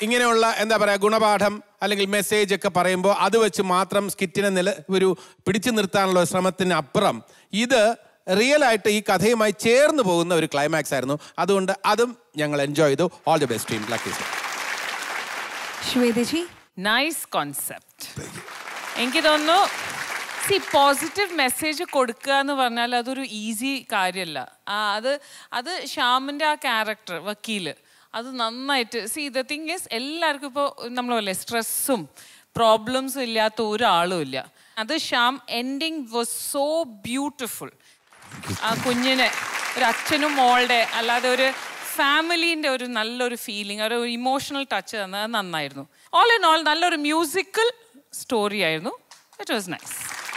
Speaker 4: ഇങ്ങനെയുള്ള എന്താ പറയുക ഗുണപാഠം അല്ലെങ്കിൽ മെസ്സേജ് ഒക്കെ പറയുമ്പോൾ അത് വെച്ച് മാത്രം സ്കിറ്റിനെ നില ഒരു പിടിച്ചു നിർത്താനുള്ള ശ്രമത്തിന് അപ്പുറം ഇത് റിയൽ ആയിട്ട് ഈ കഥയുമായി ചേർന്ന് പോകുന്ന ഒരു ക്ലൈമാക്സ് ആയിരുന്നു അതുകൊണ്ട് അതും ഞങ്ങൾ എൻജോയ് ചെയ്തു all the best team lucky
Speaker 2: Shwethaji
Speaker 15: nice concept എനിക്ക് തോന്നുന്നു സി പോസിറ്റീവ് മെസ്സേജ് കൊടുക്കുക എന്ന് പറഞ്ഞാൽ അതൊരു ഈസി കാര്യമല്ല ആ, അത് അത് ശ്യാമിൻ്റെ ആ ക്യാരക്ടർ വക്കീല് അത് നന്നായിട്ട് സി ദ തിങ് ഈസ് എല്ലാവർക്കും ഇപ്പോൾ നമ്മൾ പറയില്ലേ സ്ട്രെസ്സും പ്രോബ്ലംസും ഇല്ലാത്ത ഒരാളും ഇല്ല അത് Shyam ending was so beautiful ആ കുഞ്ഞിനെ ഒരു അച്ഛനും മോളുടെ അല്ലാതെ ഒരു ഫാമിലീൻ്റെ ഒരു നല്ലൊരു ഫീലിംഗ് ഒരു ഇമോഷണൽ ടച്ച് തന്നത് നന്നായിരുന്നു ഓൾ ഇൻ ഓൾ നല്ലൊരു മ്യൂസിക്കൽ സ്റ്റോറി ആയിരുന്നു ഇറ്റ് വാസ് നൈസ്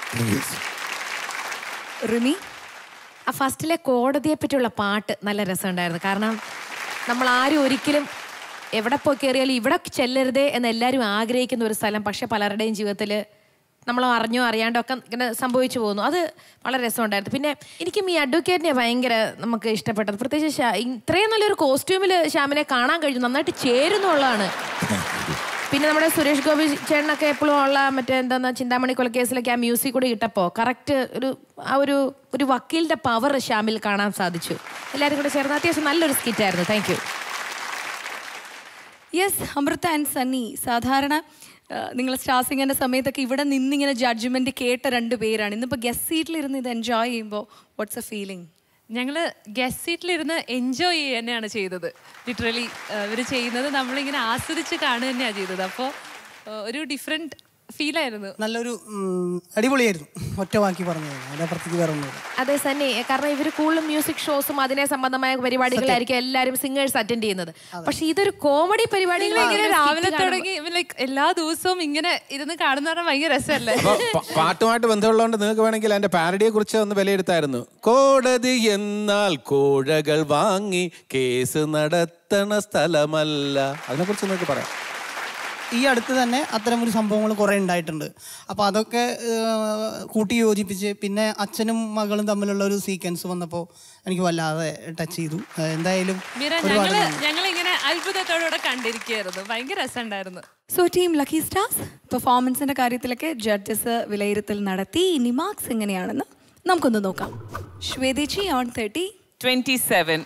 Speaker 2: റിമി
Speaker 14: ആ ഫസ്റ്റിലെ കോടതിയെ പറ്റിയുള്ള പാട്ട് നല്ല രസമുണ്ടായിരുന്നു കാരണം നമ്മൾ ആരും ഒരിക്കലും എവിടെ പോയി കയറിയാലും ഇവിടെ ചെല്ലരുതേ എന്ന് എല്ലാവരും ആഗ്രഹിക്കുന്ന ഒരു സ്ഥലം പക്ഷെ പലരുടെയും ജീവിതത്തിൽ നമ്മൾ അറിഞ്ഞോ അറിയാണ്ടോ ഒക്കെ ഇങ്ങനെ സംഭവിച്ചു പോകുന്നു അത് വളരെ രസമുണ്ടായിരുന്നു പിന്നെ എനിക്കും ഈ അഡ്വക്കേറ്റിനെ ഭയങ്കര നമുക്ക് ഇഷ്ടപ്പെട്ടത് പ്രത്യേകിച്ച് ശ്യാ- ഇത്രയും നല്ലൊരു കോസ്റ്റ്യൂമിൽ ശ്യാമിനെ കാണാൻ കഴിഞ്ഞു നന്നായിട്ട് ചേരുന്നുള്ളതാണ് പിന്നെ നമ്മുടെ സുരേഷ് ഗോപി ചേട്ടനൊക്കെ എപ്പോഴും ഉള്ള മറ്റേ എന്താ ചിന്താമണി കൊലക്കേസിലൊക്കെ ആ മ്യൂസിക് കൂടി ഇട്ടപ്പോൾ കറക്റ്റ് ഒരു ആ ഒരു ഒരു വക്കീലിന്റെ പവർ ശ്യാമിൽ കാണാൻ സാധിച്ചു എല്ലാവരും കൂടെ ചേർന്ന് അത്യാവശ്യം നല്ലൊരു സ്കിറ്റായിരുന്നു thank you
Speaker 2: yes Amrita and Sunny സാധാരണ ആ, നിങ്ങൾ സ്റ്റാർ സിംഗറിന്റെ സമയത്തൊക്കെ ഇവിടെ നിന്നിങ്ങനെ ജഡ്ജ്മെന്റ് കേട്ട രണ്ട് പേരാണ് ഇന്നിപ്പോൾ ഗസ്റ്റ് സീറ്റിലിരുന്ന് ഇത് എൻജോയ് ചെയ്യുമ്പോൾ വാട്ട്സ് എ ഫീലിംഗ്
Speaker 6: ഞങ്ങൾ ഗസ്റ്റ് സീറ്റിലിരുന്ന് എൻജോയ് ചെയ്യുക തന്നെയാണ് ചെയ്തത് ലിറ്ററലി ഇവർ ചെയ്യുന്നത് നമ്മളിങ്ങനെ ആസ്വദിച്ച് കാണുക തന്നെയാണ് ചെയ്തത് അപ്പോൾ ഒരു ഡിഫറെൻറ്റ് ഫീലായിരുന്നു
Speaker 16: നല്ലൊരു ഉം, അടിപൊളിയായിരുന്നു ഒറ്റ വാക്കി പറഞ്ഞു അതിന്റെ അപ്പുറത്തേക്ക് വേറെ ഒന്നുമില്ല
Speaker 14: അതെ സന്നി കാരണം ഇവർ കൂടുതലും മ്യൂസിക് ഷോസും അതിനെ സംബന്ധമായ പരിപാടികളായിരിക്കും എല്ലാവരും സിംഗേഴ്സ് അറ്റൻഡ് ചെയ്യുന്നത് പക്ഷെ ഇതൊരു കോമഡി പരിപാടികൾ
Speaker 6: ഇങ്ങനെ രാവിലെ തുടങ്ങി ലൈക്ക് എല്ലാ ദിവസവും ഇങ്ങനെ ഇരുന്ന് കാണുന്ന പറഞ്ഞാൽ ഭയങ്കര രസമല്ലേ
Speaker 4: അപ്പൊ പ- പാട്ടുമായിട്ട് ബന്ധമുള്ളതുകൊണ്ട് നിങ്ങൾക്ക് വേണമെങ്കിൽ അതിന്റെ പാരഡിയെ കുറിച്ച് ഒന്ന് വിലയിരുത്തായിരുന്നു കോടതി എന്നാൽ കോഴകൾ വാങ്ങി കേസ് നടത്തണ സ്ഥലമല്ല അതിനെക്കുറിച്ച് നിങ്ങൾക്ക് പറയാം
Speaker 16: ഈ അടുത്ത് തന്നെ അത്തരം ഒരു സംഭവങ്ങൾ കുറേ ഉണ്ടായിട്ടുണ്ട് അപ്പോൾ അതൊക്കെ ഏഹ്, കൂട്ടി യോജിപ്പിച്ച് പിന്നെ അച്ഛനും മകളും തമ്മിലുള്ള ഒരു സീക്വൻസ് വന്നപ്പോൾ എനിക്ക് വല്ലാതെ ടച്ച് ചെയ്തു ഏഹ്, എന്തായാലും
Speaker 6: മീര
Speaker 16: ഒരുപാട്
Speaker 6: ഞങ്ങള്
Speaker 16: നന്ദി.
Speaker 6: ഞങ്ങൾ ഇങ്ങനെ അത്ഭുതത്തോടെ കണ്ടിരിക്കുകയായിരുന്നു ഭയങ്കര രസമുണ്ടായിരുന്നു
Speaker 2: സോ ടീം ലക്കി സ്റ്റാർസ് പെർഫോമൻസിന്റെ കാര്യത്തിലൊക്കെ ജഡ്ജസ് വിലയിരുത്തൽ നടത്തി ഇനി മാർക്സ് എങ്ങനെയാണെന്ന് നമുക്കൊന്ന് നോക്കാം ശ്വേതേച്ചി ഓൺ തേർട്ടി
Speaker 15: ട്വന്റി സെവൻ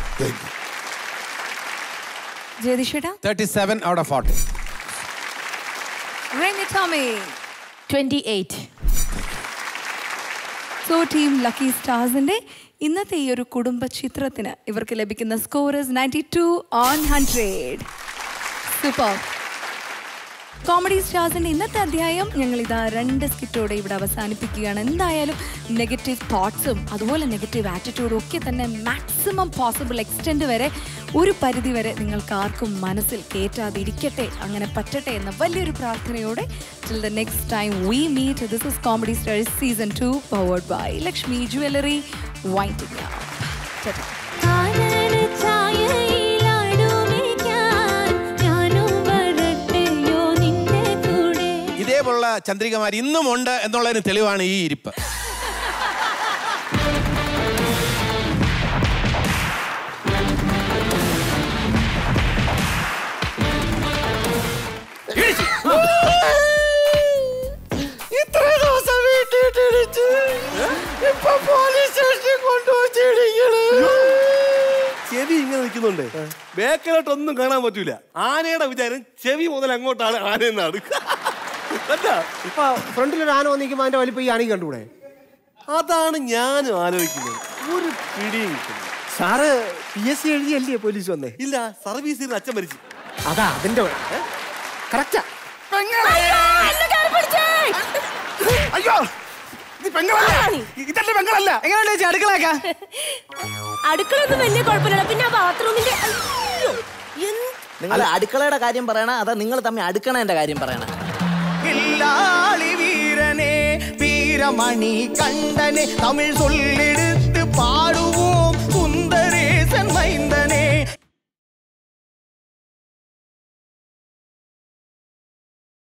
Speaker 2: ജയതിഷേട്ടാ
Speaker 4: thirty seven out of forty
Speaker 2: Rimi Tomy
Speaker 14: twenty eight
Speaker 2: so team lucky സ്റ്റാർസിന്റെ ഇന്നത്തെ ഈ ഒരു കുടുംബ ചിത്രത്തിന് ഇവർക്ക് ലഭിക്കുന്ന score is ninety two on hundred super comedy സ്റ്റാർസിന്റെ ഇന്നത്തെ അധ്യായം ഞങ്ങൾ ഇതാ രണ്ട് സ്കിറ്റോടെ ഇവിടെ അവസാനിപ്പിക്കുകയാണ് എന്തായാലും നെഗറ്റീവ് തോട്ട്സും അതുപോലെ നെഗറ്റീവ് ആറ്റിറ്റ്യൂഡും ഒക്കെ തന്നെ മാക്സിമം പോസിബിൾ എക്സ്റ്റെൻഡ് വരെ ഒരു പരിധി വരെ നിങ്ങൾക്ക് ആർക്കും മനസ്സിൽ കയറ്റാതിരിക്കട്ടെ അങ്ങനെ പറ്റട്ടെ എന്ന വലിയൊരു പ്രാർത്ഥനയോടെ till the next time we meet this is comedy stars season two powered by Lakshmi jewellery winding
Speaker 4: ഇതേപോലുള്ള ചന്ദ്രികമാർ ഇന്നും ഉണ്ട് എന്നുള്ളതിന് തെളിവാണ് ഈ ഇരിപ്പ്
Speaker 22: ഇത്ര ദിവസം വീട്ടിലിട്ടിടിച്ച് ഇപ്പൊ പോലീസ് സ്റ്റേഷനിൽ കൊണ്ടുവച്ചിരിക്കണ്
Speaker 8: ചെവി ഇങ്ങനെ നിൽക്കുന്നുണ്ട് ബേക്കലോട്ടൊന്നും കാണാൻ പറ്റൂല ആനയുടെ വിചാരം ചെവി മുതൽ അങ്ങോട്ടാണ് ആനയെന്നാണ്
Speaker 10: ഇപ്പൊ ഫ്രണ്ടിലൊരു ആന വന്നിരിക്കുമ്പോ അതിന്റെ വലിപ്പം ഈ ആനയ്ക്ക് കണ്ടുകൂടെ
Speaker 8: അതാണ് ഞാനും ആലോചിക്കുന്നത് ഒരു പിടിയും കിട്ടുന്നില്ല.
Speaker 10: സാറ് പി എസ് സി എഴുതിയല്ലേ പോലീസ് വന്നേ
Speaker 8: ഇല്ല സർവീസ് ചെയ്ത് അച്ഛൻ മരിച്ചു
Speaker 10: അതാ അതിന്റെ കറക്റ്റാ
Speaker 22: അയ്യോ ഇത് പെങ്ങളല്ല ഇതല്ലേ പെങ്ങളല്ല എങ്ങനെയുണ്ട് ചേച്ചി അടുക്കളയൊക്കെ
Speaker 17: അടുക്കളൊന്നും വലിയ കുഴപ്പമില്ല പിന്നെ ആ ബാത്റൂമിന്റെ
Speaker 11: അല്ല അടുക്കളയുടെ കാര്യം പറയണ അതാ നിങ്ങൾ തമ്മിൽ അടുക്കണേന്റെ കാര്യം പറയണ
Speaker 22: வில்லாளி வீரனே வீரமணி கண்டனே தமிழ் சொல்லிடு